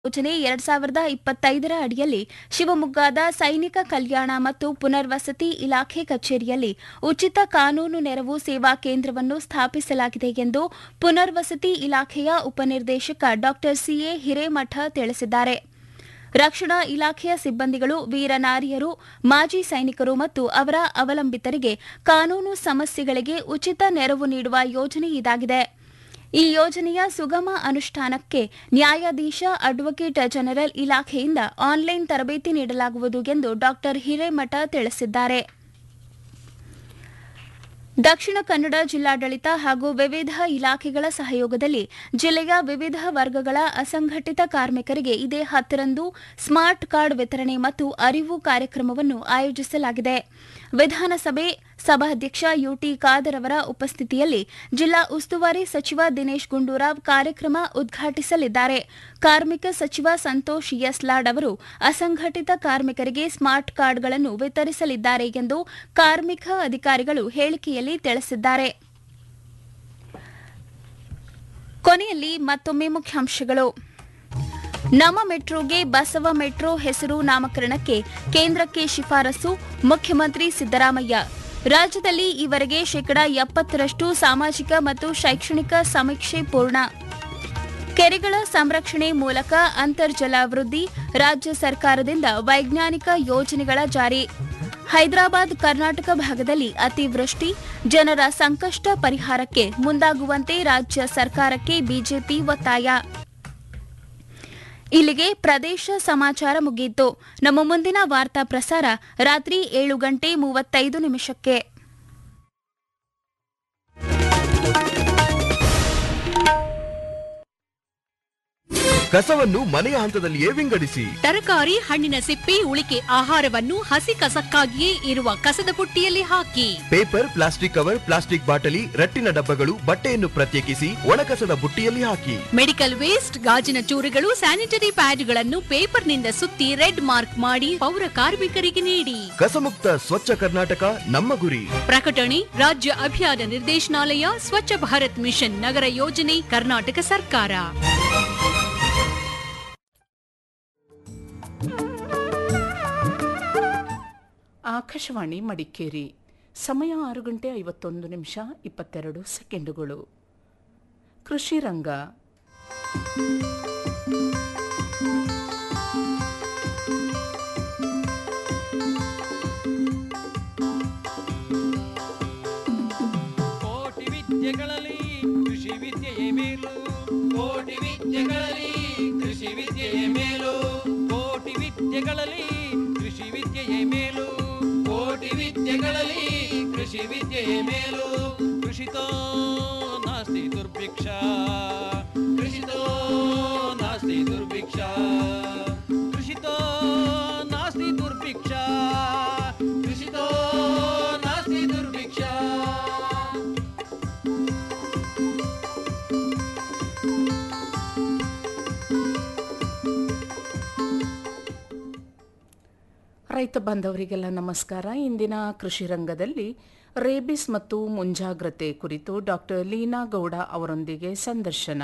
ಯೋಜನೆ ಎರಡ್ ಸಾವಿರದ ಇಪ್ಪತ್ತೈದರ ಅಡಿಯಲ್ಲಿ ಶಿವಮೊಗ್ಗದ ಸೈನಿಕ ಕಲ್ಯಾಣ ಮತ್ತು ಪುನರ್ವಸತಿ ಇಲಾಖೆ ಕಚೇರಿಯಲ್ಲಿ ಉಚಿತ ಕಾನೂನು ನೆರವು ಸೇವಾ ಕೇಂದ್ರವನ್ನು ಸ್ಥಾಪಿಸಲಾಗಿದೆ ಎಂದು ಪುನರ್ವಸತಿ ಇಲಾಖೆಯ ಉಪನಿರ್ದೇಶಕ ಡಾ ಸಿಎ ಹಿರೇಮಠ ತಿಳಿಸಿದ್ದಾರೆ ರಕ್ಷಣಾ ಇಲಾಖೆಯ ಸಿಬ್ಬಂದಿಗಳು ವೀರನಾರಿಯರು ಮಾಜಿ ಸೈನಿಕರು ಮತ್ತು ಅವರ ಅವಲಂಬಿತರಿಗೆ ಕಾನೂನು ಸಮಸ್ಯೆಗಳಿಗೆ ಉಚಿತ ನೆರವು ನೀಡುವ ಯೋಜನೆ ಇದಾಗಿದೆ ಈ ಯೋಜನೆಯ ಸುಗಮ ಅನುಷ್ಠಾನಕ್ಕೆ ನ್ಯಾಯಾಧೀಶ ಅಡ್ವೊಕೇಟ್ ಜನರಲ್ ಇಲಾಖೆಯಿಂದ ಆನ್ಲೈನ್ ತರಬೇತಿ ನೀಡಲಾಗುವುದು ಎಂದು ಡಾ ಹಿರೇಮಠ ತಿಳಿಸಿದ್ದಾರೆ ದಕ್ಷಿಣ ಕನ್ನಡ ಜಿಲ್ಲಾಡಳಿತ ಹಾಗೂ ವಿವಿಧ ಇಲಾಖೆಗಳ ಸಹಯೋಗದಲ್ಲಿ ಜಿಲ್ಲೆಯ ವಿವಿಧ ವರ್ಗಗಳ ಅಸಂಘಟಿತ ಕಾರ್ಮಿಕರಿಗೆ ಇದೇ ಹತ್ತರಂದು ಸ್ಮಾರ್ಟ್ ಕಾರ್ಡ್ ವಿತರಣೆ ಮತ್ತು ಅರಿವು ಕಾರ್ಯಕ್ರಮವನ್ನು ಆಯೋಜಿಸಲಾಗಿದೆ ವಿಧಾನಸಭೆ ಸಭಾಧ್ಯಕ್ಷ ಯುಟಿ ಖಾದರ್ ಅವರ ಉಪಸ್ಥಿತಿಯಲ್ಲಿ ಜಿಲ್ಲಾ ಉಸ್ತುವಾರಿ ಸಚಿವ ದಿನೇಶ್ ಗುಂಡೂರಾವ್ ಕಾರ್ಯಕ್ರಮ ಉದ್ಘಾಟಿಸಲಿದ್ದಾರೆ ಕಾರ್ಮಿಕ ಸಚಿವ ಸಂತೋಷ್ ಎಸ್ ಲಾಡ್ ಅವರು ಅಸಂಘಟಿತ ಕಾರ್ಮಿಕರಿಗೆ ಸ್ಮಾರ್ಟ್ ಕಾರ್ಡ್ಗಳನ್ನು ವಿತರಿಸಲಿದ್ದಾರೆ ಎಂದು ಕಾರ್ಮಿಕ ಅಧಿಕಾರಿಗಳು ಹೇಳಿಕೆಯಲ್ಲಿ ತಿಳಿಸಿದ್ದಾರೆ ಕೊನೆಯಲ್ಲಿ ಮತ್ತೊಮ್ಮೆ ಮುಖ್ಯಾಂಶಗಳು ನಮ್ಮ ಮೆಟ್ರೋಗೆ ಬಸವ ಮೆಟ್ರೋ ಹೆಸರು ನಾಮಕರಣಕ್ಕೆ ಕೇಂದ್ರಕ್ಕೆ ಶಿಫಾರಸು ಮುಖ್ಯಮಂತ್ರಿ ಸಿದ್ದರಾಮಯ್ಯ ರಾಜ್ಯದಲ್ಲಿ ಈವರೆಗೆ ಶೇಕಡಾ ಎಪ್ಪತ್ತರಷ್ಟು ಸಾಮಾಜಿಕ ಮತ್ತು ಶೈಕ್ಷಣಿಕ ಸಮೀಕ್ಷೆ ಪೂರ್ಣ ಕೆರೆಗಳ ಸಂರಕ್ಷಣೆ ಮೂಲಕ ಅಂತರ್ಜಲ ವೃದ್ಧಿ ರಾಜ್ಯ ಸರ್ಕಾರದಿಂದ ವೈಜ್ಞಾನಿಕ ಯೋಜನೆಗಳ ಜಾರಿ ಹೈದರಾಬಾದ್ ಕರ್ನಾಟಕ ಭಾಗದಲ್ಲಿ ಅತಿವೃಷ್ಟಿ ಜನರ ಸಂಕಷ್ಟ ಪರಿಹಾರಕ್ಕೆ ಮುಂದಾಗುವಂತೆ ರಾಜ್ಯ ಸರ್ಕಾರಕ್ಕೆ ಬಿಜೆಪಿ ಒತ್ತಾಯ ಇಲ್ಲಿಗೆ ಪ್ರದೇಶ ಸಮಾಚಾರ ಮುಗಿಯಿತು ನಮ್ಮ ಮುಂದಿನ ವಾರ್ತಾ ಪ್ರಸಾರ ರಾತ್ರಿ ಏಳು ಗಂಟೆ ಮೂವತ್ತೈದು ನಿಮಿಷಕ್ಕೆ ಕಸವನ್ನು ಮನೆಯ ಹಂತದಲ್ಲಿಯೇ ವಿಂಗಡಿಸಿ ತರಕಾರಿ ಹಣ್ಣಿನ ಸಿಪ್ಪೆ ಉಳಿಕೆ ಆಹಾರವನ್ನು ಹಸಿ ಕಸಕ್ಕಾಗಿಯೇ ಇರುವ ಕಸದ ಪುಟ್ಟಿಯಲ್ಲಿ ಹಾಕಿ ಪೇಪರ್ ಪ್ಲಾಸ್ಟಿಕ್ ಕವರ್ ಪ್ಲಾಸ್ಟಿಕ್ ಬಾಟಲಿ ರಟ್ಟಿನ ಡಬ್ಬಗಳು ಬಟ್ಟೆಯನ್ನು ಪ್ರತ್ಯೇಕಿಸಿ ಒಣಕಸದ ಬುಟ್ಟಿಯಲ್ಲಿ ಹಾಕಿ ಮೆಡಿಕಲ್ ವೇಸ್ಟ್ ಗಾಜಿನ ಚೂರುಗಳು ಸ್ಯಾನಿಟರಿ ಪ್ಯಾಡ್ಗಳನ್ನು ಪೇಪರ್ನಿಂದ ಸುತ್ತಿ ರೆಡ್ ಮಾರ್ಕ್ ಮಾಡಿ ಪೌರ ಕಾರ್ಮಿಕರಿಗೆ ನೀಡಿ ಕಸಮುಕ್ತ ಸ್ವಚ್ಛ ಕರ್ನಾಟಕ ನಮ್ಮ ಗುರಿ ಪ್ರಕಟಣೆ ರಾಜ್ಯ ಅಭಿಯಾನ ನಿರ್ದೇಶನಾಲಯ ಸ್ವಚ್ಛ ಭಾರತ್ ಮಿಷನ್ ನಗರ ಯೋಜನೆ ಕರ್ನಾಟಕ ಸರ್ಕಾರ ಆಕಾಶವಾಣಿ ಮಡಿಕೇರಿ ಸಮಯ ಆರು ಗಂಟೆ ಐವತ್ತೊಂದು ನಿಮಿಷ ಇಪ್ಪತ್ತೆರಡು ಸೆಕೆಂಡುಗಳು ಕೃಷಿ ರಂಗ ಕೋಟಿ ವಿದ್ಯೆಗಳಲ್ಲಿ ಕೃಷಿ ವಿದ್ಯೆಯೇ ಮೇಲು ಕೋಟಿ ವಿದ್ಯೆಗಳಲ್ಲಿ ಕೃಷಿ ವಿದ್ಯೆಯೇ ಮೇಲು ಕೋಟಿ ವಿದ್ಯೆಗಳಲ್ಲಿ ಕೃಷಿ ವಿದ್ಯೆಯೇ ಮೇಲು ಕೋಟಿ ವಿದ್ಯೆಗಳಲ್ಲಿ ಕೃಷಿ ವಿದ್ಯೆಯೇ ಮೇಲು ಕೃಷಿತೋ ನಾಸ್ತಿ ದುರ್ಭಿಕ್ಷ ಕೃಷಿತೋ ನಾಸ್ತಿ ದುರ್ಭಿಕ್ಷ ಕೃಷಿತೋ ನಾಸ್ತಿ ದುರ್ಭಿಕ್ಷ ಕೃಷಿತೋ ನಾಸ್ತಿ ದುರ್ಭಿಕ್ಷ ರೈತ ಬಾಂಧವರಿಗೆಲ್ಲ ನಮಸ್ಕಾರ ಇಂದಿನ ಕೃಷಿ ರಂಗದಲ್ಲಿ ರೇಬಿಸ್ ಮತ್ತು ಮುಂಜಾಗ್ರತೆ ಕುರಿತು ಡಾಕ್ಟರ್ ಲೀನಾ ಗೌಡ ಅವರೊಂದಿಗೆ ಸಂದರ್ಶನ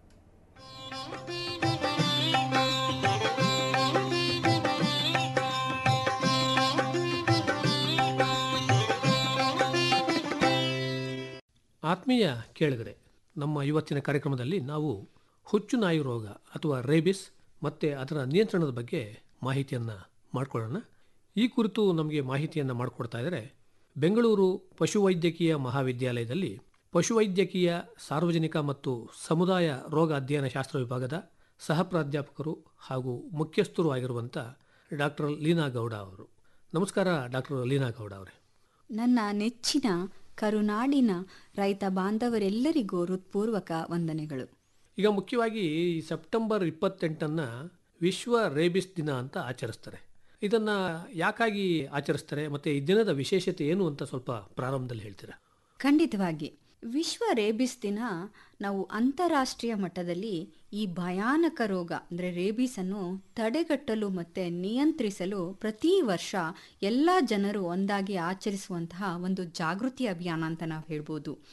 ಆತ್ಮೀಯ ಕೇಳಿಗರೆ ನಮ್ಮ ಇವತ್ತಿನ ಕಾರ್ಯಕ್ರಮದಲ್ಲಿ ನಾವು ಹುಚ್ಚು ನಾಯಿ ರೋಗ ಅಥವಾ ರೇಬಿಸ್ ಮತ್ತು ಅದರ ನಿಯಂತ್ರಣದ ಬಗ್ಗೆ ಮಾಹಿತಿಯನ್ನು ಮಾಡಿಕೊಳ್ಳೋಣ ಈ ಕುರಿತು ನಮಗೆ ಮಾಹಿತಿಯನ್ನು ಮಾಡಿಕೊಡ್ತಾ ಇದ್ದಾರೆ ಬೆಂಗಳೂರು ಪಶುವೈದ್ಯಕೀಯ ಮಹಾವಿದ್ಯಾಲಯದಲ್ಲಿ ಪಶುವೈದ್ಯಕೀಯ ಸಾರ್ವಜನಿಕ ಮತ್ತು ಸಮುದಾಯ ರೋಗ ಅಧ್ಯಯನ ಶಾಸ್ತ್ರ ವಿಭಾಗದ ಸಹ ಪ್ರಾಧ್ಯಾಪಕರು ಹಾಗೂ ಮುಖ್ಯಸ್ಥರು ಆಗಿರುವಂಥ ಡಾಕ್ಟರ್ ಲೀನಾ ಗೌಡ ಅವರು ನಮಸ್ಕಾರ ಡಾಕ್ಟರ್ ಲೀನಾ ಗೌಡ ಅವರೇ ನನ್ನ ನೆಚ್ಚಿನ ಕರುನಾಡಿನ ರೈತ ಬಾಂಧವರೆಲ್ಲರಿಗೂ ಹೃತ್ಪೂರ್ವಕ ವಂದನೆಗಳು ಈಗ ಮುಖ್ಯವಾಗಿ ಈ ಸೆಪ್ಟೆಂಬರ್ ಇಪ್ಪತ್ತೆಂಟನ್ನು ವಿಶ್ವ ರೇಬಿಸ್ ದಿನ ಅಂತ ಆಚರಿಸ್ತಾರೆ ಇದನ್ನು ಯಾಕಾಗಿ ಆಚರಿಸ್ತಾರೆ ಮತ್ತು ಈ ದಿನದ ವಿಶೇಷತೆ ಏನು ಅಂತ ಸ್ವಲ್ಪ ಪ್ರಾರಂಭದಲ್ಲಿ ಹೇಳ್ತೀರಾ ಖಂಡಿತವಾಗಿ ವಿಶ್ವ ರೇಬಿಸ್ ದಿನ ನಾವು ಅಂತಾರಾಷ್ಟ್ರೀಯ ಮಟ್ಟದಲ್ಲಿ ಈ ಭಯಾನಕ ರೋಗ ಅಂದರೆ ರೇಬಿಸನ್ನು ತಡೆಗಟ್ಟಲು ಮತ್ತು ನಿಯಂತ್ರಿಸಲು ಪ್ರತಿ ವರ್ಷ ಎಲ್ಲ ಜನರು ಒಂದಾಗಿ ಆಚರಿಸುವಂತಹ ಒಂದು ಜಾಗೃತಿ ಅಭಿಯಾನ ಅಂತ ನಾವು ಹೇಳ್ಬೋದು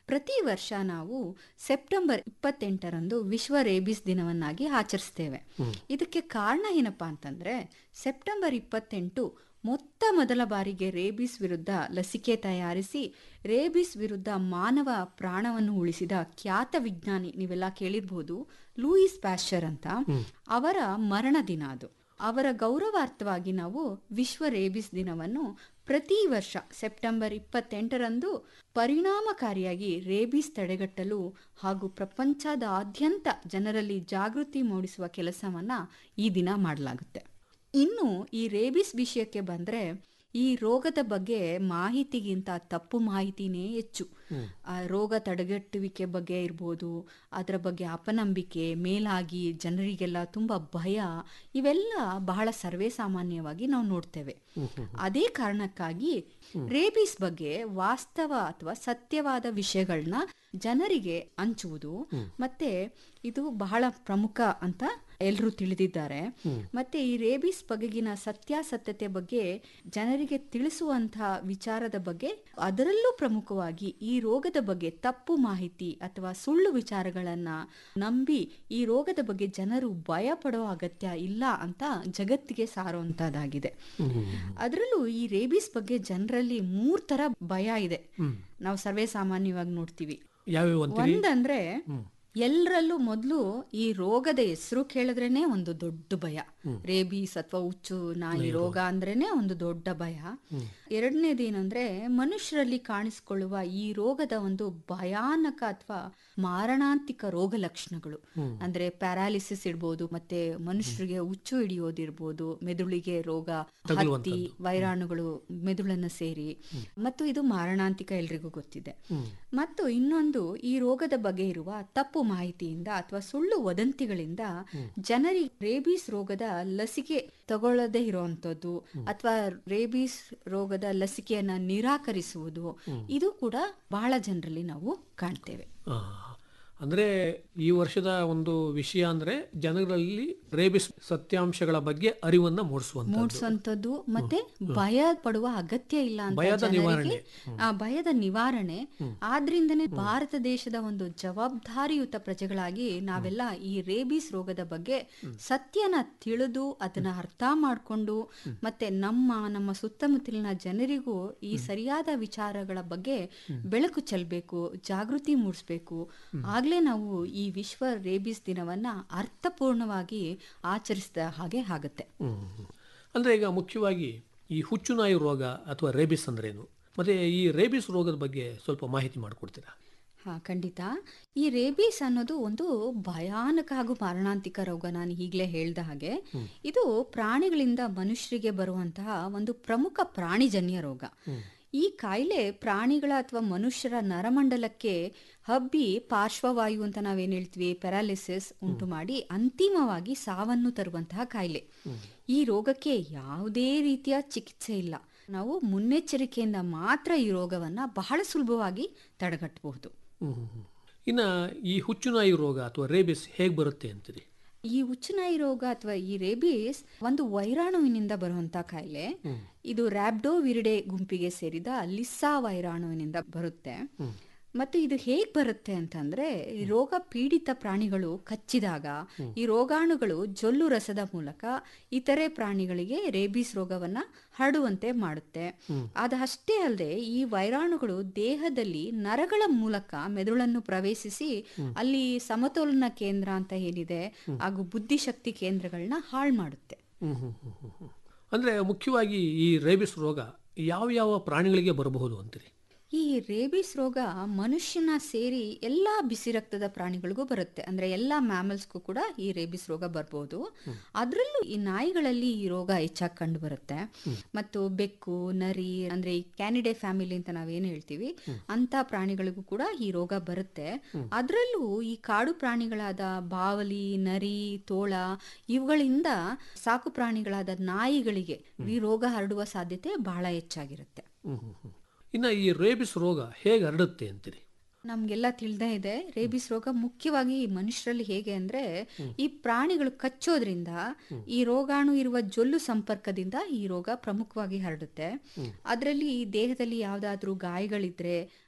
ಪ್ರತಿ ವರ್ಷ ನಾವು ಸೆಪ್ಟೆಂಬರ್ ಇಪ್ಪತ್ತೆಂಟರಂದು ವಿಶ್ವ ರೇಬಿಸ್ ದಿನವನ್ನಾಗಿ ಆಚರಿಸ್ತೇವೆ ಇದಕ್ಕೆ ಕಾರಣ ಏನಪ್ಪಾ ಅಂತಂದ್ರೆ ಸೆಪ್ಟೆಂಬರ್ ಇಪ್ಪತ್ತೆಂಟು ಮೊತ್ತ ಮೊದಲ ಬಾರಿಗೆ ರೇಬಿಸ್ ವಿರುದ್ಧ ಲಸಿಕೆ ತಯಾರಿಸಿ ರೇಬಿಸ್ ವಿರುದ್ಧ ಮಾನವ ಪ್ರಾಣವನ್ನು ಉಳಿಸಿದ ಖ್ಯಾತ ವಿಜ್ಞಾನಿ ನೀವೆಲ್ಲ ಕೇಳಿರ್ಬೋದು ಲೂಯಿಸ್ ಪ್ಯಾಶ್ಚರ್ ಅಂತ ಅವರ ಮರಣ ದಿನ ಅದು ಅವರ ಗೌರವಾರ್ಥವಾಗಿ ನಾವು ವಿಶ್ವ ರೇಬಿಸ್ ದಿನವನ್ನು ಪ್ರತಿ ವರ್ಷ ಸೆಪ್ಟೆಂಬರ್ ಇಪ್ಪತ್ತೆಂಟರಂದು ಪರಿಣಾಮಕಾರಿಯಾಗಿ ರೇಬಿಸ್ ತಡೆಗಟ್ಟಲು ಹಾಗೂ ಪ್ರಪಂಚದಾದ್ಯಂತ ಜನರಲ್ಲಿ ಜಾಗೃತಿ ಮೂಡಿಸುವ ಕೆಲಸವನ್ನ ಈ ದಿನ ಮಾಡಲಾಗುತ್ತೆ ಇನ್ನು ಈ ರೇಬಿಸ್ ವಿಷಯಕ್ಕೆ ಬಂದ್ರೆ ಈ ರೋಗದ ಬಗ್ಗೆ ಮಾಹಿತಿಗಿಂತ ತಪ್ಪು ಮಾಹಿತಿನೇ ಹೆಚ್ಚು ಆ ರೋಗ ತಡೆಗಟ್ಟುವಿಕೆ ಬಗ್ಗೆ ಇರ್ಬೋದು ಅದರ ಬಗ್ಗೆ ಅಪನಂಬಿಕೆ ಮೇಲಾಗಿ ಜನರಿಗೆಲ್ಲ ತುಂಬಾ ಭಯ ಇವೆಲ್ಲ ಬಹಳ ಸರ್ವೇ ಸಾಮಾನ್ಯವಾಗಿ ನಾವು ನೋಡ್ತೇವೆ ಅದೇ ಕಾರಣಕ್ಕಾಗಿ ರೇಬಿಸ್ ಬಗ್ಗೆ ವಾಸ್ತವ ಅಥವಾ ಸತ್ಯವಾದ ವಿಷಯಗಳನ್ನ ಜನರಿಗೆ ಹಂಚುವುದು ಮತ್ತೆ ಇದು ಬಹಳ ಪ್ರಮುಖ ಅಂತ ಎಲ್ಲರೂ ತಿಳಿದಿದ್ದಾರೆ ಮತ್ತೆ ಈ ರೇಬಿಸ್ ಬಗೆಗಿನ ಸತ್ಯಾಸತ್ಯತೆ ಬಗ್ಗೆ ಜನರಿಗೆ ತಿಳಿಸುವಂತಹ ವಿಚಾರದ ಬಗ್ಗೆ ಅದರಲ್ಲೂ ಪ್ರಮುಖವಾಗಿ ಈ ರೋಗದ ಬಗ್ಗೆ ತಪ್ಪು ಮಾಹಿತಿ ಅಥವಾ ಸುಳ್ಳು ವಿಚಾರಗಳನ್ನ ನಂಬಿ ಈ ರೋಗದ ಬಗ್ಗೆ ಜನರು ಭಯ ಪಡೋ ಅಗತ್ಯ ಇಲ್ಲ ಅಂತ ಜಗತ್ತಿಗೆ ಸಾರುವಂತದ್ದಾಗಿದೆ ಅದರಲ್ಲೂ ಈ ರೇಬಿಸ್ ಬಗ್ಗೆ ಜನರಲ್ಲಿ ಮೂರ್ ತರ ಭಯ ಇದೆ ನಾವು ಸರ್ವೇ ಸಾಮಾನ್ಯವಾಗಿ ನೋಡ್ತೀವಿ ಯಾವ್ಯಾವ ಅಂತೀರಿ ಒಂದಂದ್ರೆ ಎಲ್ಲರಲ್ಲೂ ಮೊದಲು ಈ ರೋಗದ ಹೆಸರು ಕೇಳಿದ್ರೇನೆ ಒಂದು ದೊಡ್ಡ ಭಯ ರೇಬೀಸ್ ಅಥವಾ ಹುಚ್ಚು ನಾಯಿ ರೋಗ ಅಂದ್ರೇನೆ ಒಂದು ದೊಡ್ಡ ಭಯ ಎರಡನೇದೇನಂದ್ರೆ ಮನುಷ್ಯರಲ್ಲಿ ಕಾಣಿಸಿಕೊಳ್ಳುವ ಈ ರೋಗದ ಒಂದು ಭಯಾನಕ ಅಥವಾ ಮಾರಣಾಂತಿಕ ರೋಗ ಲಕ್ಷಣಗಳು ಅಂದ್ರೆ ಪ್ಯಾರಾಲಿಸಿಸ್ ಇರ್ಬೋದು ಮತ್ತೆ ಮನುಷ್ಯರಿಗೆ ಹುಚ್ಚು ಹಿಡಿಯೋದಿರ್ಬೋದು ಮೆದುಳಿಗೆ ರೋಗ ಹತ್ತಿ ವೈರಾಣುಗಳು ಮೆದುಳನ್ನ ಸೇರಿ ಮತ್ತು ಇದು ಮಾರಣಾಂತಿಕ ಎಲ್ರಿಗೂ ಗೊತ್ತಿದೆ ಮತ್ತು ಇನ್ನೊಂದು ಈ ರೋಗದ ಬಗ್ಗೆ ಇರುವ ತಪ್ಪು ಮಾಹಿತಿಯಿಂದ ಅಥವಾ ಸುಳ್ಳು ವದಂತಿಗಳಿಂದ ಜನರಿಗೆ ರೇಬೀಸ್ ರೋಗದ ಲಸಿಕೆ ತಗೊಳ್ಳದೆ ಇರುವಂತದ್ದು ಅಥವಾ ರೇಬೀಸ್ ರೋಗದ ಲಸಿಕೆಯನ್ನ ನಿರಾಕರಿಸುವುದು ಇದು ಕೂಡ ಬಹಳ ಜನರಲ್ಲಿ ನಾವು ಕಾಣ್ತೇವೆ ಆ, ಅಂದ್ರೆ ಈ ವರ್ಷದ ಒಂದು ವಿಷಯ ಅಂದ್ರೆ ಜನರಲ್ಲಿ ರೇಬಿಸ್ ಸತ್ಯಾಂಶಗಳ ಬಗ್ಗೆ ಅರಿವನ್ನ ಮೂಡಿಸುವಂತ ಮೂಡಿಸುವಂತದ್ದು ಮತ್ತೆ ಭಯ ಪಡುವ ಅಗತ್ಯ ಇಲ್ಲ ಅಂತ ಭಯದ ಜನರಿಗೆ ನಿವಾರಣೆ. ಆ ಭಯದ ನಿವಾರಣೆ ಆದ್ರಿಂದನೇ ಭಾರತ ದೇಶದ ಒಂದು ಜವಾಬ್ದಾರಿಯುತ ಪ್ರಜೆಗಳಾಗಿ ನಾವೆಲ್ಲ ಈ ರೇಬಿಸ್ ರೋಗದ ಬಗ್ಗೆ ಸತ್ಯನ ತಿಳಿದು ಅದನ್ನ ಅರ್ಥ ಮಾಡ್ಕೊಂಡು ಮತ್ತೆ ನಮ್ಮ ನಮ್ಮ ಸುತ್ತಮುತ್ತಲಿನ ಜನರಿಗೂ ಈ ಸರಿಯಾದ ವಿಚಾರಗಳ ಬಗ್ಗೆ ಬೆಳಕು ಚೆಲ್ಬೇಕು ಜಾಗೃತಿ ಮೂಡಿಸ್ಬೇಕು ಆಗ್ಲೇ ನಾವು ಈ ವಿಶ್ವ ರೇಬಿಸ್ ದಿನವನ್ನ ಅರ್ಥಪೂರ್ಣವಾಗಿ ಆಚರಿಸಿದ ಹಾಗೆ ಆಗುತ್ತೆ ಹ್ಮ್. ಅಂದ್ರೆ ಈಗ ಮುಖ್ಯವಾಗಿ ಈ ಹುಚ್ಚುನಾಯಿ ರೋಗ ಅಥವಾ ರೇಬಿಸ್ ಅಂದ್ರೇನು ಮತ್ತೆ ಈ ರೇಬಿಸ್ ರೋಗದ ಬಗ್ಗೆ ಸ್ವಲ್ಪ ಮಾಹಿತಿ ಮಾಡಿಕೊಡ್ತೀರಾ ಹಾ ಖಂಡಿತ ಈ ರೇಬೀಸ್ ಅನ್ನೋದು ಒಂದು ಭಯಾನಕ ಹಾಗೂ ಮಾರಣಾಂತಿಕ ರೋಗ ನಾನು ಈಗಲೇ ಹೇಳ್ದ ಹಾಗೆ ಇದು ಪ್ರಾಣಿಗಳಿಂದ ಮನುಷ್ಯರಿಗೆ ಬರುವಂತಹ ಒಂದು ಪ್ರಮುಖ ಪ್ರಾಣಿಜನ್ಯ ರೋಗ ಈ ಕಾಯಿಲೆ ಪ್ರಾಣಿಗಳ ಅಥವಾ ಮನುಷ್ಯರ ನರಮಂಡಲಕ್ಕೆ ಹಬ್ಬಿ ಪಾರ್ಶ್ವವಾಯು ಅಂತ ನಾವೇನ್ ಹೇಳ್ತೀವಿ ಪ್ಯಾರಾಲಿಸಿಸ್ ಉಂಟು ಮಾಡಿ ಅಂತಿಮವಾಗಿ ಸಾವನ್ನು ತರುವಂತಹ ಕಾಯಿಲೆ ಈ ರೋಗಕ್ಕೆ ಯಾವುದೇ ರೀತಿಯ ಚಿಕಿತ್ಸೆ ಇಲ್ಲ ನಾವು ಮುನ್ನೆಚ್ಚರಿಕೆಯಿಂದ ಮಾತ್ರ ಈ ರೋಗವನ್ನ ಬಹಳ ಸುಲಭವಾಗಿ ತಡೆಗಟ್ಟಬಹುದು ಹ್ಮ್, ಹ್ಮ್, ಹ್ಮ್. ಇನ್ನ ಈ ಹುಚ್ಚುನಾಯಿ ರೋಗ ಅಥವಾ ರೇಬಿಸ್ ಹೇಗೆ ಬರುತ್ತೆ ಅಂತೀರಿ ಈ ಹುಚ್ಚುನಾಯಿ ರೋಗ ಅಥವಾ ಈ ರೇಬೀಸ್ ಒಂದು ವೈರಾಣುವಿನಿಂದ ಬರುವಂತ ಕಾಯಿಲೆ ಇದು ರ್ಯಾಬ್ಡೋ ವಿರಿಡೆ ಗುಂಪಿಗೆ ಸೇರಿದ ಲಿಸ್ಸಾ ವೈರಾಣುವಿನಿಂದ ಬರುತ್ತೆ ಮತ್ತು ಇದು ಹೇಗ್ ಬರುತ್ತೆ ಅಂತಂದ್ರೆ ಈ ರೋಗ ಪೀಡಿತ ಪ್ರಾಣಿಗಳು ಕಚ್ಚಿದಾಗ ಈ ರೋಗಾಣುಗಳು ಜೊಲ್ಲು ರಸದ ಮೂಲಕ ಇತರೆ ಪ್ರಾಣಿಗಳಿಗೆ ರೇಬೀಸ್ ರೋಗವನ್ನ ಹರಡುವಂತೆ ಮಾಡುತ್ತೆ ಅದಷ್ಟೇ ಅಲ್ಲದೆ ಈ ವೈರಾಣುಗಳು ದೇಹದಲ್ಲಿ ನರಗಳ ಮೂಲಕ ಮೆದುಳನ್ನು ಪ್ರವೇಶಿಸಿ ಅಲ್ಲಿ ಸಮತೋಲನ ಕೇಂದ್ರ ಅಂತ ಏನಿದೆ ಹಾಗೂ ಬುದ್ಧಿಶಕ್ತಿ ಕೇಂದ್ರಗಳನ್ನ ಹಾಳು ಮಾಡುತ್ತೆ ಹ್ಮ್, ಹ್ಮ್, ಹ್ಮ್, ಹ್ಮ್, ಹ್ಮ್. ಅಂದ್ರೆ ಮುಖ್ಯವಾಗಿ ಈ ರೇಬಿಸ್ ರೋಗ ಯಾವ ಯಾವ ಪ್ರಾಣಿಗಳಿಗೆ ಬರಬಹುದು ಅಂತೀರಿ ಈ ರೇಬಿಸ್ ರೋಗ ಮನುಷ್ಯನ ಸೇರಿ ಎಲ್ಲಾ ಬಿಸಿ ರಕ್ತದ ಪ್ರಾಣಿಗಳಿಗೂ ಬರುತ್ತೆ ಅಂದ್ರೆ ಎಲ್ಲಾ ಮ್ಯಾಮಲ್ಸ್ಗೂ ಕೂಡ ಈ ರೇಬಿಸ್ ರೋಗ ಬರ್ಬೋದು ಅದರಲ್ಲೂ ಈ ನಾಯಿಗಳಲ್ಲಿ ಈ ರೋಗ ಹೆಚ್ಚಾಗಿ ಕಂಡು ಬರುತ್ತೆ ಮತ್ತು ಬೆಕ್ಕು ನರಿ ಅಂದ್ರೆ ಈ ಕ್ಯಾನಿಡೆ ಫ್ಯಾಮಿಲಿ ಅಂತ ನಾವೇನು ಹೇಳ್ತೀವಿ ಅಂತ ಪ್ರಾಣಿಗಳಿಗೂ ಕೂಡ ಈ ರೋಗ ಬರುತ್ತೆ ಅದರಲ್ಲೂ ಈ ಕಾಡು ಪ್ರಾಣಿಗಳಾದ ಬಾವಲಿ ನರಿ ತೋಳ ಇವುಗಳಿಂದ ಸಾಕು ಪ್ರಾಣಿಗಳಾದ ನಾಯಿಗಳಿಗೆ ಈ ರೋಗ ಹರಡುವ ಸಾಧ್ಯತೆ ಬಹಳ ಹೆಚ್ಚಾಗಿರುತ್ತೆ ಹ್ಮ್, ಹ್ಮ್, ಹ್ಮ್. ಇನ್ನ ಈ ರೇಬಿಸ್ ರೋಗ ಹೇಗೆ ಹರಡುತ್ತೆ ಅಂತೀರಿ ನಮ್ಗೆಲ್ಲ ತಿಳಿದೇ ಇದೆ ರೇಬಿಸ್ ರೋಗ ಮುಖ್ಯವಾಗಿ ಮನುಷ್ಯರಲ್ಲಿ ಹೇಗೆ ಅಂದ್ರೆ ಈ ಪ್ರಾಣಿಗಳು ಕಚ್ಚೋದ್ರಿಂದ ಈ ರೋಗಾಣು ಇರುವ ಜೊಲ್ಲು ಸಂಪರ್ಕದಿಂದ ಈ ರೋಗ ಪ್ರಮುಖವಾಗಿ ಹರಡುತ್ತೆ ಅದರಲ್ಲಿ ಈ ದೇಹದಲ್ಲಿ ಯಾವ್ದಾದ್ರೂ ಗಾಯಗಳಿದ್ರೆ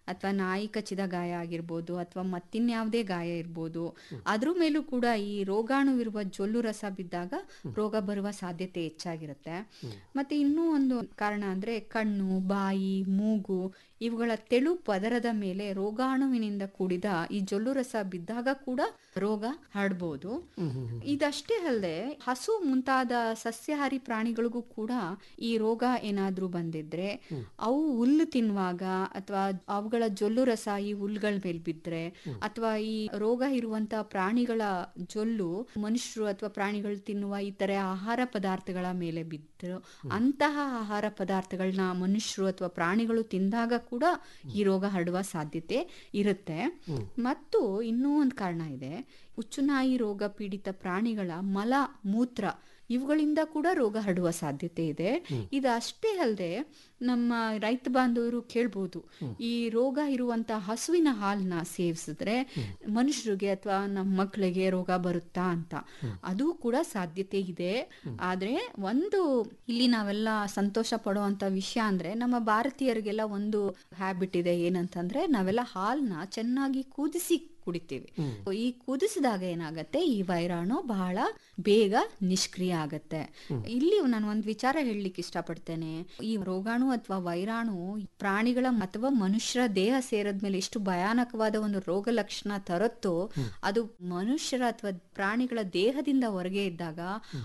ಅಥವಾ ನಾಯಿ ಕಚ್ಚಿದ ಗಾಯ ಆಗಿರ್ಬೋದು ಅಥವಾ ಮತ್ತಿನ್ಯಾವುದೇ ಗಾಯ ಇರ್ಬೋದು ಅದ್ರ ಮೇಲೂ ಕೂಡ ಈ ರೋಗಾಣುವಿರುವ ಜೊಲ್ಲು ರಸ ಬಿದ್ದಾಗ ರೋಗ ಬರುವ ಸಾಧ್ಯತೆ ಹೆಚ್ಚಾಗಿರುತ್ತೆ ಮತ್ತೆ ಇನ್ನೂ ಒಂದು ಕಾರಣ ಅಂದ್ರೆ ಕಣ್ಣು ಬಾಯಿ ಮೂಗು ಇವುಗಳ ತೆಳು ಪದರದ ಮೇಲೆ ರೋಗಾಣುವಿನಿಂದ ಕೂಡಿದ ಈ ಜೊಲ್ಲು ರಸ ಬಿದ್ದಾಗ ಕೂಡ ರೋಗ ಹರಡ್ಬೋದು ಇದಷ್ಟೇ ಅಲ್ಲದೆ ಹಸು ಮುಂತಾದ ಸಸ್ಯಾಹಾರಿ ಪ್ರಾಣಿಗಳಿಗೂ ಕೂಡ ಈ ರೋಗ ಏನಾದ್ರೂ ಬಂದಿದ್ರೆ ಅವು ಹುಲ್ಲು ತಿನ್ನುವಾಗ ಅಥವಾ ಅವುಗಳ ಜೊಲ್ಲು ರಸ ಈ ಹುಲ್ಗಳ ಮೇಲೆ ಬಿದ್ರೆ ಅಥವಾ ಈ ರೋಗ ಇರುವಂತ ಪ್ರಾಣಿಗಳ ಜೊಲ್ಲು ಮನುಷ್ಯರು ಅಥವಾ ಪ್ರಾಣಿಗಳು ತಿನ್ನುವ ಇತರೆ ಆಹಾರ ಪದಾರ್ಥಗಳ ಮೇಲೆ ಬಿದ್ರು ಅಂತಹ ಆಹಾರ ಪದಾರ್ಥಗಳನ್ನ ಮನುಷ್ಯರು ಅಥವಾ ಪ್ರಾಣಿಗಳು ತಿಂದಾಗ ಕೂಡ ಈ ರೋಗ ಹರಡುವ ಸಾಧ್ಯತೆ ಇರುತ್ತೆ ಮತ್ತು ಇನ್ನೂ ಒಂದು ಕಾರಣ ಇದೆ ಹುಚ್ಚುನಾಯಿ ರೋಗ ಪೀಡಿತ ಪ್ರಾಣಿಗಳ ಮಲ ಮೂತ್ರ ಇವುಗಳಿಂದ ಕೂಡ ರೋಗ ಹರಡುವ ಸಾಧ್ಯತೆ ಇದೆ ಇದು ಅಷ್ಟೇ ಅಲ್ಲದೆ ನಮ್ಮ ರೈತ ಬಾಂಧವರು ಕೇಳ್ಬೋದು ಈ ರೋಗ ಇರುವಂತ ಹಸುವಿನ ಹಾಲನ್ನ ಸೇವಿಸಿದ್ರೆ ಮನುಷ್ಯರಿಗೆ ಅಥವಾ ನಮ್ಮ ಮಕ್ಕಳಿಗೆ ರೋಗ ಬರುತ್ತಾ ಅಂತ ಅದು ಕೂಡ ಸಾಧ್ಯತೆ ಇದೆ ಆದ್ರೆ ಒಂದು ಇಲ್ಲಿ ನಾವೆಲ್ಲ ಸಂತೋಷ ಪಡುವಂತ ವಿಷಯ ಅಂದ್ರೆ ನಮ್ಮ ಭಾರತೀಯರಿಗೆಲ್ಲ ಒಂದು ಹ್ಯಾಬಿಟ್ ಇದೆ ಏನಂತಂದ್ರೆ ನಾವೆಲ್ಲ ಹಾಲ್ನ ಚೆನ್ನಾಗಿ ಕುದಿಸಿ ಕುಡಿತೀವಿ ಈ ಕುದಿಸಿದಾಗ ಏನಾಗತ್ತೆ ಈ ವೈರಾಣು ಬಹಳ ಬೇಗ ನಿಷ್ಕ್ರಿಯ ಆಗತ್ತೆ ಇಲ್ಲಿ ನಾನು ಒಂದು ವಿಚಾರ ಹೇಳಲಿಕ್ಕೆ ಇಷ್ಟಪಡ್ತೇನೆ ಈ ರೋಗಾಣು ಅಥವಾ ವೈರಾಣು ಪ್ರಾಣಿಗಳ ಅಥವಾ ಮನುಷ್ಯರ ದೇಹ ಸೇರದ್ಮೇಲೆ ಎಷ್ಟು ಭಯಾನಕವಾದ ಒಂದು ರೋಗ ಲಕ್ಷಣ ತರುತ್ತೋ ಅದು ಮನುಷ್ಯರ ಅಥವಾ ಪ್ರಾಣಿಗಳ ದೇಹದಿಂದ ಹೊರಗೆ ಇದ್ದಾಗ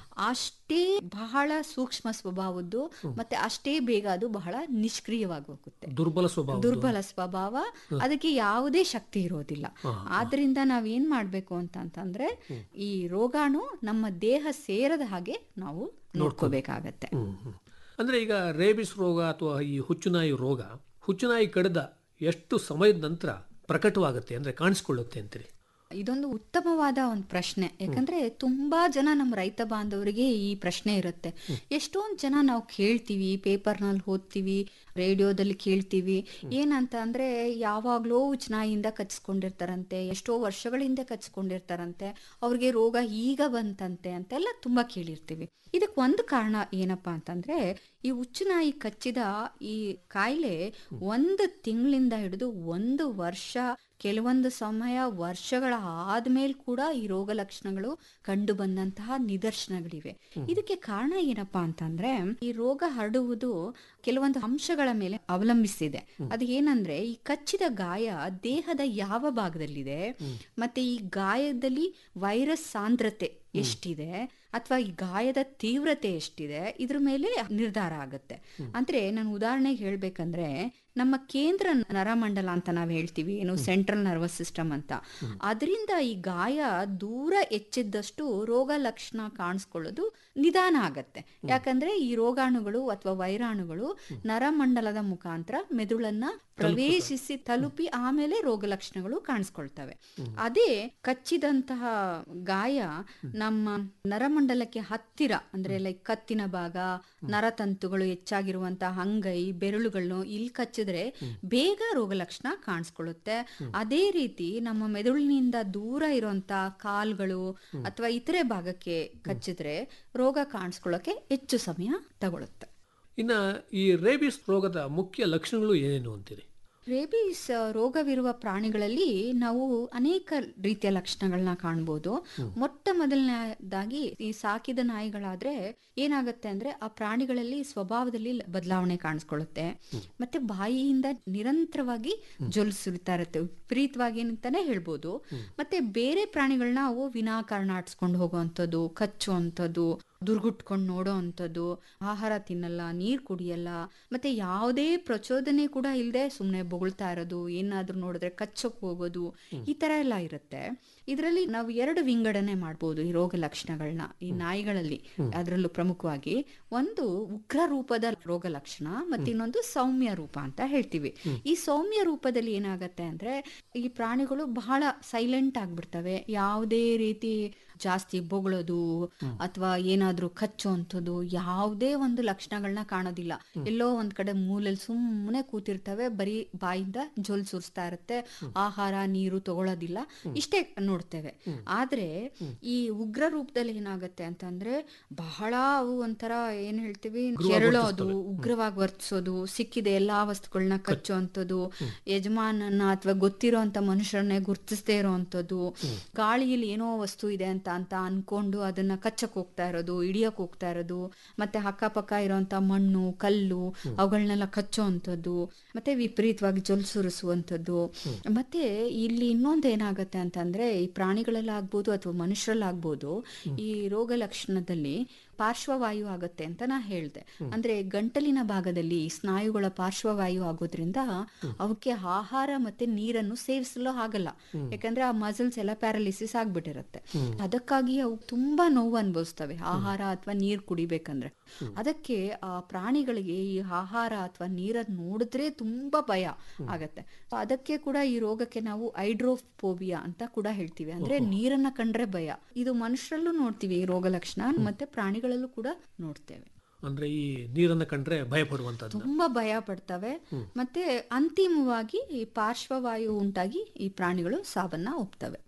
ಅಷ್ಟೇ ಬಹಳ ಸೂಕ್ಷ್ಮ ಸ್ವಭಾವದ್ದು ಮತ್ತೆ ಅಷ್ಟೇ ಬೇಗ ಅದು ಬಹಳ ನಿಷ್ಕ್ರಿಯವಾಗಿ ಹೋಗುತ್ತೆ ದುರ್ಬಲ ಸ್ವಭಾವ ದುರ್ಬಲ ಸ್ವಭಾವ ಅದಕ್ಕೆ ಯಾವುದೇ ಶಕ್ತಿ ಇರೋದಿಲ್ಲ ಆದ್ರಿಂದ ನಾವ್ ಏನ್ ಮಾಡ್ಬೇಕು ಅಂತ ಅಂತಂದ್ರೆ ಈ ರೋಗಾಣು ನಮ್ಮ ದೇಹ ಸೇರದ ಹಾಗೆ ನಾವು ನೋಡ್ಕೋಬೇಕಾಗತ್ತೆ ಹ್ಮ್, ಹ್ಮ್. ಅಂದ್ರೆ ಈಗ ರೇಬಿಸ್ ರೋಗ ಅಥವಾ ಈ ಹುಚ್ಚುನಾಯಿ ರೋಗ ಹುಚ್ಚುನಾಯಿ ಕಡಿದ ಎಷ್ಟು ಸಮಯದ ನಂತರ ಪ್ರಕಟವಾಗುತ್ತೆ ಅಂದ್ರೆ ಕಾಣಿಸ್ಕೊಳ್ಳುತ್ತೆ ಅಂತೀರಿ ಇದೊಂದು ಉತ್ತಮವಾದ ಒಂದು ಪ್ರಶ್ನೆ ಯಾಕಂದ್ರೆ ತುಂಬಾ ಜನ ನಮ್ಮ ರೈತ ಬಾಂಧವರಿಗೆ ಈ ಪ್ರಶ್ನೆ ಇರುತ್ತೆ ಎಷ್ಟೊಂದ್ ಜನ ನಾವು ಕೇಳ್ತೀವಿ ಪೇಪರ್ನಲ್ಲಿ ಓದ್ತೀವಿ ರೇಡಿಯೋದಲ್ಲಿ ಕೇಳ್ತೀವಿ ಏನಂತ ಅಂದ್ರೆ ಯಾವಾಗ್ಲೋ ಉಚ್ಚನಾಯಿಂದ ಕಚ್ಕೊಂಡಿರ್ತಾರಂತೆ ಎಷ್ಟೋ ವರ್ಷಗಳ ಹಿಂದೆ ಕಚ್ಕೊಂಡಿರ್ತಾರಂತೆ ಅವ್ರಿಗೆ ರೋಗ ಈಗ ಬಂತಂತೆ ಅಂತೆಲ್ಲ ತುಂಬಾ ಕೇಳಿರ್ತೀವಿ ಇದಕ್ಕೆ ಒಂದು ಕಾರಣ ಏನಪ್ಪಾ ಅಂತಂದ್ರೆ ಈ ಉಚ್ಚುನಾಯಿ ಕಚ್ಚಿದ ಈ ಕಾಯಿಲೆ ಒಂದು ತಿಂಗಳಿಂದ ಹಿಡಿದು ಒಂದು ವರ್ಷ ಕೆಲವೊಂದು ಸಮಯ ವರ್ಷಗಳ ಆದ್ಮೇಲೆ ಕೂಡ ಈ ರೋಗ ಲಕ್ಷಣಗಳು ಕಂಡು ಬಂದಂತಹ ನಿದರ್ಶನಗಳಿವೆ ಇದಕ್ಕೆ ಕಾರಣ ಏನಪ್ಪಾ ಅಂತಂದ್ರೆ ಈ ರೋಗ ಹರಡುವುದು ಕೆಲವೊಂದು ಅಂಶಗಳ ಮೇಲೆ ಅವಲಂಬಿಸಿದೆ ಅದು ಏನಂದ್ರೆ ಈ ಕಚ್ಚಿದ ಗಾಯ ದೇಹದ ಯಾವ ಭಾಗದಲ್ಲಿದೆ ಮತ್ತೆ ಈ ಗಾಯದಲ್ಲಿ ವೈರಸ್ ಸಾಂದ್ರತೆ ಎಷ್ಟಿದೆ ಅಥವಾ ಈ ಗಾಯದ ತೀವ್ರತೆ ಎಷ್ಟಿದೆ ಇದ್ರ ಮೇಲೆ ನಿರ್ಧಾರ ಆಗುತ್ತೆ ಅಂದ್ರೆ ನಾನು ಉದಾಹರಣೆಗೆ ಹೇಳ್ಬೇಕಂದ್ರೆ ನಮ್ಮ ಕೇಂದ್ರ ನರಮಂಡಲ ಅಂತ ನಾವ್ ಹೇಳ್ತೀವಿ ಏನು ಸೆಂಟ್ರಲ್ ನರ್ವಸ್ ಸಿಸ್ಟಮ್ ಅಂತ ಅದರಿಂದ ಈ ಗಾಯ ದೂರ ಹೆಚ್ಚಿದ್ದಷ್ಟು ರೋಗ ಲಕ್ಷಣ ಕಾಣಿಸ್ಕೊಳ್ಳೋದು ನಿಧಾನ ಆಗತ್ತೆ ಯಾಕಂದ್ರೆ ಈ ರೋಗಾಣುಗಳು ಅಥವಾ ವೈರಾಣುಗಳು ನರಮಂಡಲದ ಮುಖಾಂತರ ಮೆದುಳನ್ನ ಪ್ರವೇಶಿಸಿ ತಲುಪಿ ಆಮೇಲೆ ರೋಗ ಲಕ್ಷಣಗಳು ಕಾಣಿಸ್ಕೊಳ್ತವೆ ಅದೇ ಕಚ್ಚಿದಂತಹ ಗಾಯ ನಮ್ಮ ನರಮಂಡಲಕ್ಕೆ ಹತ್ತಿರ ಅಂದ್ರೆ ಲೈಕ್ ಕತ್ತಿನ ಭಾಗ ನರತಂತುಗಳು ಹೆಚ್ಚಾಗಿರುವಂತಹ ಅಂಗೈ ಬೆರಳುಗಳನ್ನು ಇಲ್ಲಿ ಕಚ್ಚಿದ್ರೆ ಬೇಗ ರೋಗ ಲಕ್ಷಣ ಕಾಣಿಸ್ಕೊಳ್ಳುತ್ತೆ ಅದೇ ರೀತಿ ನಮ್ಮ ಮೆದುಳಿನಿಂದ ದೂರ ಇರುವಂತ ಕಾಲ್ಗಳು ಅಥವಾ ಇತರೆ ಭಾಗಕ್ಕೆ ಕಚ್ಚಿದ್ರೆ ರೋಗ ಕಾಣಿಸ್ಕೊಳ್ಳೋಕೆ ಹೆಚ್ಚು ಸಮಯ ತಗೊಳುತ್ತೆ ಇನ್ನ ಈ ರೇಬಿಸ್ ರೋಗದ ಮುಖ್ಯ ಲಕ್ಷಣಗಳು ಏನೇನು ಅಂತೀರಿ ರೇಬೀಸ್ ರೋಗವಿರುವ ಪ್ರಾಣಿಗಳಲ್ಲಿ ನಾವು ಅನೇಕ ರೀತಿಯ ಲಕ್ಷಣಗಳನ್ನ ಕಾಣ್ಬೋದು ಮೊಟ್ಟ ಮೊದಲನೇದಾಗಿ ಈ ಸಾಕಿದ ನಾಯಿಗಳಾದ್ರೆ ಏನಾಗುತ್ತೆ ಅಂದ್ರೆ ಆ ಪ್ರಾಣಿಗಳಲ್ಲಿ ಸ್ವಭಾವದಲ್ಲಿ ಬದಲಾವಣೆ ಕಾಣಿಸ್ಕೊಳ್ಳುತ್ತೆ ಮತ್ತೆ ಬಾಯಿಯಿಂದ ನಿರಂತರವಾಗಿ ಜೊಲ್ ಸುರಿತಾ ಇರುತ್ತೆ ವಿಪರೀತವಾಗಿ ಅಂತಾನೆ ಹೇಳ್ಬೋದು ಮತ್ತೆ ಬೇರೆ ಪ್ರಾಣಿಗಳನ್ನ ಅವು ವಿನಾಕಾರಣ ಆಡ್ಸ್ಕೊಂಡು ಹೋಗುವಂಥದ್ದು ಕಚ್ಚುವಂಥದ್ದು ದುರ್ಗುಟ್ಕೊಂಡು ನೋಡೋ ಅಂಥದ್ದು ಆಹಾರ ತಿನ್ನಲ್ಲ ನೀರ್ ಕುಡಿಯಲ್ಲ ಮತ್ತೆ ಯಾವುದೇ ಪ್ರಚೋದನೆ ಕೂಡ ಇಲ್ಲದೆ ಸುಮ್ಮನೆ ಬೊಗಳ್ತಾ ಇರೋದು ಏನಾದ್ರೂ ನೋಡಿದ್ರೆ ಕಚ್ಚಕ್ ಹೋಗೋದು ಈ ತರ ಎಲ್ಲ ಇರುತ್ತೆ ಇದರಲ್ಲಿ ನಾವು ಎರಡು ವಿಂಗಡಣೆ ಮಾಡ್ಬೋದು ಈ ರೋಗ ಲಕ್ಷಣಗಳನ್ನ ಈ ನಾಯಿಗಳಲ್ಲಿ ಅದರಲ್ಲೂ ಪ್ರಮುಖವಾಗಿ ಒಂದು ಉಗ್ರ ರೂಪದ ರೋಗ ಲಕ್ಷಣ ಮತ್ತೆ ಇನ್ನೊಂದು ಸೌಮ್ಯ ರೂಪ ಅಂತ ಹೇಳ್ತೀವಿ ಈ ಸೌಮ್ಯ ರೂಪದಲ್ಲಿ ಏನಾಗತ್ತೆ ಅಂದ್ರೆ ಈ ಪ್ರಾಣಿಗಳು ಬಹಳ ಸೈಲೆಂಟ್ ಆಗ್ಬಿಡ್ತವೆ ಯಾವುದೇ ರೀತಿ ಜಾಸ್ತಿ ಬೊಗಳೋದು ಅಥವಾ ಏನಾದ್ರೂ ಕಚ್ಚುವಂಥದ್ದು ಯಾವುದೇ ಒಂದು ಲಕ್ಷಣಗಳನ್ನ ಕಾಣೋದಿಲ್ಲ ಎಲ್ಲೋ ಒಂದ್ ಕಡೆ ಮೂಲೆಯಲ್ಲಿ ಸುಮ್ಮನೆ ಕೂತಿರ್ತವೆ ಬರೀ ಬಾಯಿಂದ ಜೊಲ್ ಸುರಿಸ್ತಾ ಇರುತ್ತೆ ಆಹಾರ ನೀರು ತಗೊಳ್ಳೋದಿಲ್ಲ ಇಷ್ಟೇ ನೋಡ್ ನೋಡ್ತೇವೆ ಆದ್ರೆ ಈ ಉಗ್ರ ರೂಪದಲ್ಲಿ ಏನಾಗುತ್ತೆ ಅಂತಂದ್ರೆ ಬಹಳ ಅವು ಒಂಥರ ಏನ್ ಹೇಳ್ತೀವಿ ಕೆರಳೋದು ಉಗ್ರವಾಗಿ ವರ್ತಿಸೋದು ಸಿಕ್ಕಿದೆ ಎಲ್ಲಾ ವಸ್ತುಗಳನ್ನ ಕಚ್ಚುವಂಥದ್ದು ಯಜಮಾನನ ಅಥವಾ ಗೊತ್ತಿರೋ ಅಂತ ಮನುಷ್ಯರನ್ನೇ ಗುರ್ತಿಸದೇ ಇರೋವಂಥದ್ದು ಗಾಳಿಯಲ್ಲಿ ಏನೋ ವಸ್ತು ಇದೆ ಅಂತ ಅಂತ ಅನ್ಕೊಂಡು ಅದನ್ನ ಕಚ್ಚಕ್ ಹೋಗ್ತಾ ಇರೋದು ಹಿಡಿಯಕ್ ಹೋಗ್ತಾ ಇರೋದು ಮತ್ತೆ ಅಕ್ಕಪಕ್ಕ ಇರೋಂತ ಮಣ್ಣು ಕಲ್ಲು ಅವುಗಳನ್ನೆಲ್ಲ ಕಚ್ಚೋವಂಥದ್ದು ಮತ್ತೆ ವಿಪರೀತವಾಗಿ ಜೊಲ್ ಸುರಿಸುವಂಥದ್ದು ಮತ್ತೆ ಇಲ್ಲಿ ಇನ್ನೊಂದು ಏನಾಗುತ್ತೆ ಅಂತಂದ್ರೆ ಈ ಪ್ರಾಣಿಗಳಲ್ಲಾಗ್ಬೋದು ಅಥವಾ ಮನುಷ್ಯರಲ್ಲಾಗ್ಬೋದು ಈ ರೋಗ ಲಕ್ಷಣದಲ್ಲಿ ಪಾರ್ಶ್ವವಾಯು ಆಗುತ್ತೆ ಅಂತ ನಾ ಹೇಳ್ದೆ ಅಂದ್ರೆ ಗಂಟಲಿನ ಭಾಗದಲ್ಲಿ ಸ್ನಾಯುಗಳ ಪಾರ್ಶ್ವವಾಯು ಆಗೋದ್ರಿಂದ ಅವಕ್ಕೆ ಆಹಾರ ಮತ್ತೆ ನೀರನ್ನು ಸೇವಿಸಲು ಆಗಲ್ಲ ಯಾಕಂದ್ರೆ ಆ ಮಸಲ್ಸ್ ಎಲ್ಲ ಪ್ಯಾರಾಲಿಸಿಸ್ ಆಗ್ಬಿಟ್ಟಿರುತ್ತೆ ಅದಕ್ಕಾಗಿ ಅವು ತುಂಬಾ ನೋವು ಅನುಭವಿಸ್ತವೆ ಆಹಾರ ಅಥವಾ ನೀರ್ ಕುಡಿಬೇಕಂದ್ರೆ ಅದಕ್ಕೆ ಆ ಪ್ರಾಣಿಗಳಿಗೆ ಈ ಆಹಾರ ಅಥವಾ ನೀರನ್ನು ನೋಡಿದ್ರೆ ತುಂಬಾ ಭಯ ಆಗತ್ತೆ ಅದಕ್ಕೆ ಕೂಡ ಈ ರೋಗಕ್ಕೆ ನಾವು ಹೈಡ್ರೋಫೋಬಿಯಾ ಅಂತ ಕೂಡ ಹೇಳ್ತೀವಿ ಅಂದ್ರೆ ನೀರನ್ನ ಕಂಡ್ರೆ ಭಯ ಇದು ಮನುಷ್ಯರಲ್ಲೂ ನೋಡ್ತೀವಿ ಈ ರೋಗ ಲಕ್ಷಣ ಮತ್ತೆ ಪ್ರಾಣಿಗಳಲ್ಲೂ ಕೂಡ ನೋಡ್ತೇವೆ ಅಂದ್ರೆ ಈ ನೀರನ್ನ ಕಂಡ್ರೆ ಭಯ ಪಡುವಂತದ್ದು ತುಂಬಾ ಭಯ ಪಡ್ತವೆ ಮತ್ತೆ ಅಂತಿಮವಾಗಿ ಈ ಪಾರ್ಶ್ವವಾಯು ಉಂಟಾಗಿ ಈ ಪ್ರಾಣಿಗಳು ಸಾವನ್ನ ಒಪ್ತವೆ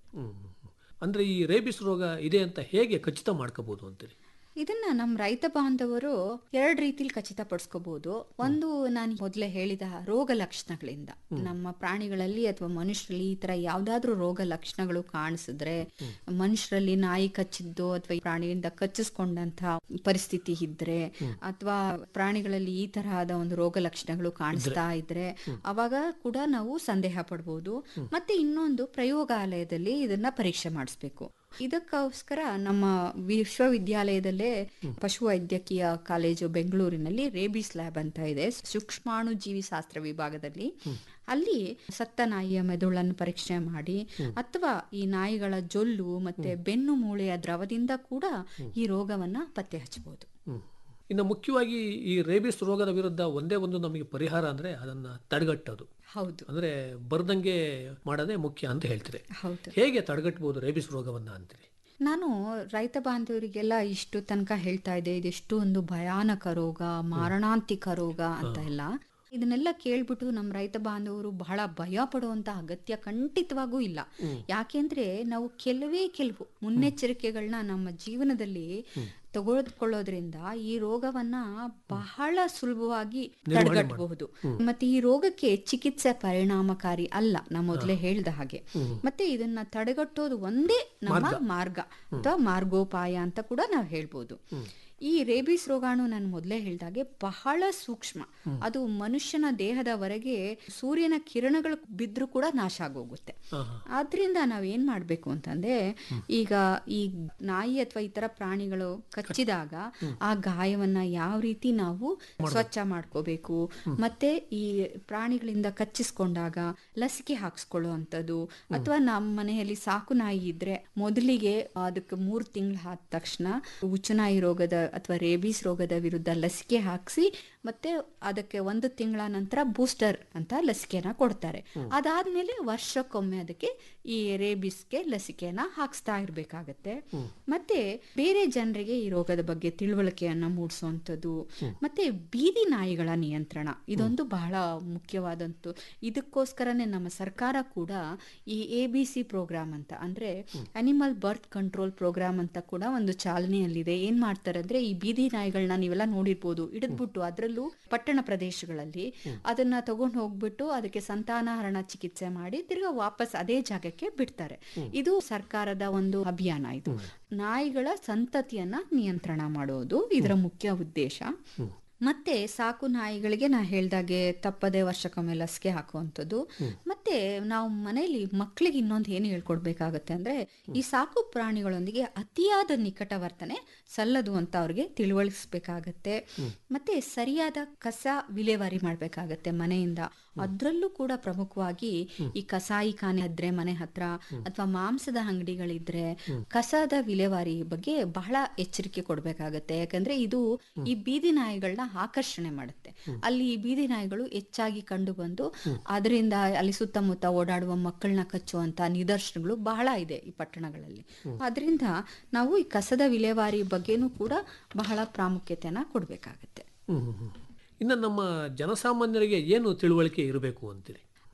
ಅಂದ್ರೆ ಈ ರೇಬಿಸ್ ರೋಗ ಇದೆ ಅಂತ ಹೇಗೆ ಖಚಿತ ಮಾಡ್ಕೋಬಹುದು ಅಂತೀರಿ ಇದನ್ನ ನಮ್ಮ ರೈತ ಬಾಂಧವರು ಎರಡ್ ರೀತಿಲಿ ಖಚಿತಪಡಿಸ್ಕೋಬಹುದು ಒಂದು ನಾನು ಮೊದಲೇ ಹೇಳಿದ ರೋಗ ಲಕ್ಷಣಗಳಿಂದ ನಮ್ಮ ಪ್ರಾಣಿಗಳಲ್ಲಿ ಅಥವಾ ಮನುಷ್ಯರಲ್ಲಿ ಈ ತರ ಯಾವ್ದಾದ್ರೂ ರೋಗ ಲಕ್ಷಣಗಳು ಕಾಣಿಸಿದ್ರೆ ಮನುಷ್ಯರಲ್ಲಿ ನಾಯಿ ಕಚ್ಚಿದ್ದು ಅಥವಾ ಪ್ರಾಣಿಯಿಂದ ಕಚ್ಚಿಸ್ಕೊಂಡಂತ ಪರಿಸ್ಥಿತಿ ಇದ್ರೆ ಅಥವಾ ಪ್ರಾಣಿಗಳಲ್ಲಿ ಈ ತರಹದ ಒಂದು ರೋಗ ಲಕ್ಷಣಗಳು ಕಾಣಿಸ್ತಾ ಇದ್ರೆ ಅವಾಗ ಕೂಡ ನಾವು ಸಂದೇಹ ಪಡ್ಬೋದು ಮತ್ತೆ ಇನ್ನೊಂದು ಪ್ರಯೋಗಾಲಯದಲ್ಲಿ ಇದನ್ನ ಪರೀಕ್ಷೆ ಮಾಡಿಸ್ಬೇಕು ಇದಕ್ಕೋಸ್ಕರ ನಮ್ಮ ವಿಶ್ವವಿದ್ಯಾಲಯದಲ್ಲೇ ಪಶುವೈದ್ಯಕೀಯ ಕಾಲೇಜು ಬೆಂಗಳೂರಿನಲ್ಲಿ ರೇಬಿಸ್ ಲ್ಯಾಬ್ ಅಂತ ಇದೆ ಸೂಕ್ಷ್ಮಾಣು ಜೀವಿ ಶಾಸ್ತ್ರ ವಿಭಾಗದಲ್ಲಿ ಅಲ್ಲಿ ಸತ್ತ ನಾಯಿಯ ಮೆದುಳನ್ನು ಪರೀಕ್ಷೆ ಮಾಡಿ ಅಥವಾ ಈ ನಾಯಿಗಳ ಜೊಲ್ಲು ಮತ್ತೆ ಬೆನ್ನು ಮೂಳೆಯ ದ್ರವದಿಂದ ಕೂಡ ಈ ರೋಗವನ್ನ ಪತ್ತೆ ಹಚ್ಚಬಹುದು ಇನ್ನು ಮುಖ್ಯವಾಗಿ ಈ ರೇಬಿಸ್ ರೋಗದ ವಿರುದ್ಧ ಒಂದೇ ಒಂದು ನಮಗೆ ಪರಿಹಾರ ಅಂದ್ರೆ ಅದನ್ನ ತಡೆಗಟ್ಟೋದು ಹೌದು ಅಂದ್ರೆ ಬರ್ದಂಗೆ ಮಾಡೋದೇ ಮುಖ್ಯ ಅಂತ ಹೇಳ್ತೀರಿ ಹೌದು ಹೇಗೆ ತಡೆಗಟ್ಟಬಹುದು ರೇಬಿಸ್ ರೋಗವನ್ನ ಅಂತೀರಿ ನಾನು ರೈತ ಬಾಂಧವರಿಗೆಲ್ಲ ಇಷ್ಟು ತನಕ ಹೇಳ್ತಾ ಇದ್ದೆ ಇದೆಷ್ಟು ಒಂದು ಭಯಾನಕ ರೋಗ ಮಾರಣಾಂತಿಕ ರೋಗ ಅಂತ ಎಲ್ಲ ಇದನ್ನೆಲ್ಲ ಕೇಳ್ಬಿಟ್ಟು ನಮ್ಮ ರೈತ ಬಾಂಧವರು ಬಹಳ ಭಯ ಪಡುವಂತ ಅಗತ್ಯ ಖಂಡಿತವಾಗೂ ಇಲ್ಲ ಯಾಕೆಂದ್ರೆ ನಾವು ಕೆಲವೇ ಕೆಲವು ಮುನ್ನೆಚ್ಚರಿಕೆಗಳನ್ನ ನಮ್ಮ ಜೀವನದಲ್ಲಿ ತೆಗೆದುಕೊಳ್ಳೋದ್ರಿಂದ ಈ ರೋಗವನ್ನ ಬಹಳ ಸುಲಭವಾಗಿ ತಡೆಗಟ್ಟಬಹುದು ಮತ್ತೆ ಈ ರೋಗಕ್ಕೆ ಚಿಕಿತ್ಸೆ ಪರಿಣಾಮಕಾರಿ ಅಲ್ಲ ನಾ ಮೊದಲೇ ಹೇಳ್ದ ಹಾಗೆ ಮತ್ತೆ ಇದನ್ನ ತಡೆಗಟ್ಟೋದು ಒಂದೇ ನಮ್ಮ ಮಾರ್ಗ ಅಥವಾ ಮಾರ್ಗೋಪಾಯ ಅಂತ ಕೂಡ ನಾವು ಹೇಳ್ಬೋದು ಈ ರೇಬಿಸ್ ರೋಗಾಣು ನಾನು ಮೊದಲೇ ಹೇಳ್ದಾಗೆ ಬಹಳ ಸೂಕ್ಷ್ಮ ಅದು ಮನುಷ್ಯನ ದೇಹದವರೆಗೆ ಸೂರ್ಯನ ಕಿರಣಗಳು ಬಿದ್ರೂ ಕೂಡ ನಾಶ ಆಗೋಗುತ್ತೆ ಆದ್ರಿಂದ ನಾವ್ ಏನ್ ಮಾಡ್ಬೇಕು ಅಂತಂದ್ರೆ ಈಗ ಈ ನಾಯಿ ಅಥವಾ ಇತರ ಪ್ರಾಣಿಗಳು ಕಚ್ಚಿದಾಗ ಆ ಗಾಯವನ್ನ ಯಾವ ರೀತಿ ನಾವು ಸ್ವಚ್ಛ ಮಾಡ್ಕೋಬೇಕು ಮತ್ತೆ ಈ ಪ್ರಾಣಿಗಳಿಂದ ಕಚ್ಚಿಸ್ಕೊಂಡಾಗ ಲಸಿಕೆ ಹಾಕ್ಸ್ಕೊಳ್ಳುವಂಥದ್ದು ಅಥವಾ ನಮ್ಮ ಮನೆಯಲ್ಲಿ ಸಾಕು ನಾಯಿ ಇದ್ರೆ ಮೊದಲಿಗೆ ಅದಕ್ಕೆ ಮೂರು ತಿಂಗಳು ಆದ ತಕ್ಷಣ ಉಚ್ಚನಾಯಿ ರೋಗದ ಅಥವಾ ರೇಬೀಸ್ ರೋಗದ ವಿರುದ್ಧ ಲಸಿಕೆ ಹಾಕಿಸಿ ಮತ್ತೆ ಅದಕ್ಕೆ ಒಂದು ತಿಂಗಳ ನಂತರ ಬೂಸ್ಟರ್ ಅಂತ ಲಸಿಕೆನ ಕೊಡ್ತಾರೆ ಅದಾದ್ಮೇಲೆ ವರ್ಷಕ್ಕೊಮ್ಮೆ ಅದಕ್ಕೆ ಈ ರೇಬಿಸ್ಗೆ ಲಸಿಕೆನ ಹಾಕ್ಸ್ತಾ ಇರ್ಬೇಕಾಗತ್ತೆ ಮತ್ತೆ ಬೇರೆ ಜನರಿಗೆ ಈ ರೋಗದ ಬಗ್ಗೆ ತಿಳುವಳಿಕೆಯನ್ನ ಮೂಡಿಸುವಂಥದ್ದು ಮತ್ತೆ ಬೀದಿ ನಾಯಿಗಳ ನಿಯಂತ್ರಣ ಇದೊಂದು ಬಹಳ ಮುಖ್ಯವಾದಂತು ಇದಕ್ಕೋಸ್ಕರನೇ ನಮ್ಮ ಸರ್ಕಾರ ಕೂಡ ಈ ಎ ಬಿ ಸಿ ಪ್ರೋಗ್ರಾಮ್ ಅಂತ ಅಂದ್ರೆ ಅನಿಮಲ್ ಬರ್ತ್ ಕಂಟ್ರೋಲ್ ಪ್ರೋಗ್ರಾಮ್ ಅಂತ ಕೂಡ ಒಂದು ಚಾಲನೆಯಲ್ಲಿದೆ ಏನ್ ಮಾಡ್ತಾರೆ ಅಂದ್ರೆ ಈ ಬೀದಿ ನಾಯಿಗಳನ್ನ ನೀವೆಲ್ಲ ನೋಡಿರ್ಬೋದು ಹಿಡಿದ್ಬಿಟ್ಟು ಅದರಲ್ಲೂ ಪಟ್ಟಣ ಪ್ರದೇಶಗಳಲ್ಲಿ ಅದನ್ನ ತಗೊಂಡು ಹೋಗ್ಬಿಟ್ಟು ಅದಕ್ಕೆ ಸಂತಾನಹರಣ ಚಿಕಿತ್ಸೆ ಮಾಡಿ ತಿರ್ಗಾ ವಾಪಸ್ ಅದೇ ಜಾಗಕ್ಕೆ ಬಿಡ್ತಾರೆ ಇದು ಸರ್ಕಾರದ ಒಂದು ಅಭಿಯಾನ ಇದು ನಾಯಿಗಳ ಸಂತತಿಯನ್ನ ನಿಯಂತ್ರಣ ಮಾಡೋದು ಇದರ ಮುಖ್ಯ ಉದ್ದೇಶ ಮತ್ತೆ ಸಾಕು ನಾಯಿಗಳಿಗೆ ನಾ ಹೇಳ್ದಾಗೆ ತಪ್ಪದೆ ವರ್ಷಕ್ಕೊಮ್ಮೆ ಲಸಿಕೆ ಹಾಕುವಂಥದ್ದು ಮತ್ತೆ ನಾವು ಮನೆಯಲ್ಲಿ ಮಕ್ಕಳಿಗೆ ಇನ್ನೊಂದು ಏನು ಹೇಳ್ಕೊಡ್ಬೇಕಾಗತ್ತೆ ಅಂದ್ರೆ ಈ ಸಾಕು ಪ್ರಾಣಿಗಳೊಂದಿಗೆ ಅತಿಯಾದ ನಿಕಟ ವರ್ತನೆ ಸಲ್ಲದು ಅಂತ ಅವ್ರಿಗೆ ತಿಳುವಳಿಸ್ಬೇಕಾಗತ್ತೆ ಮತ್ತೆ ಸರಿಯಾದ ಕಸ ವಿಲೇವಾರಿ ಮಾಡ್ಬೇಕಾಗತ್ತೆ ಮನೆಯಿಂದ ಅದ್ರಲ್ಲೂ ಕೂಡ ಪ್ರಮುಖವಾಗಿ ಈ ಕಸಾಯಿ ಖಾನೆ ಇದ್ರೆ ಮನೆ ಹತ್ರ ಅಥವಾ ಮಾಂಸದ ಅಂಗಡಿಗಳಿದ್ರೆ ಕಸದ ವಿಲೇವಾರಿ ಬಗ್ಗೆ ಬಹಳ ಎಚ್ಚರಿಕೆ ಕೊಡ್ಬೇಕಾಗತ್ತೆ ಯಾಕಂದ್ರೆ ಇದು ಈ ಬೀದಿ ನಾಯಿಗಳನ್ನ ಆಕರ್ಷಣೆ ಮಾಡುತ್ತೆ ಅಲ್ಲಿ ಈ ಬೀದಿ ನಾಯಿಗಳು ಹೆಚ್ಚಾಗಿ ಕಂಡು ಬಂದು ಅದರಿಂದ ಅಲ್ಲಿ ಸುತ್ತಮುತ್ತ ಓಡಾಡುವ ಮಕ್ಕಳನ್ನ ಕಚ್ಚುವಂತ ನಿದರ್ಶನಗಳು ಬಹಳ ಇದೆ ಈ ಪಟ್ಟಣಗಳಲ್ಲಿ ಅದರಿಂದ ನಾವು ಈ ಕಸದ ವಿಲೇವಾರಿ ಬಗ್ಗೆನೂ ಕೂಡ ಬಹಳ ಪ್ರಾಮುಖ್ಯತೆಯನ್ನ ಕೊಡ್ಬೇಕಾಗತ್ತೆ ಹ್ಮ್, ಹ್ಮ್, ಹ್ಮ್. ಇನ್ನು ನಮ್ಮ ಜನಸಾಮಾನ್ಯರಿಗೆ ಏನು ತಿಳುವಳಿಕೆ ಇರಬೇಕು ಅಂತೀರಿ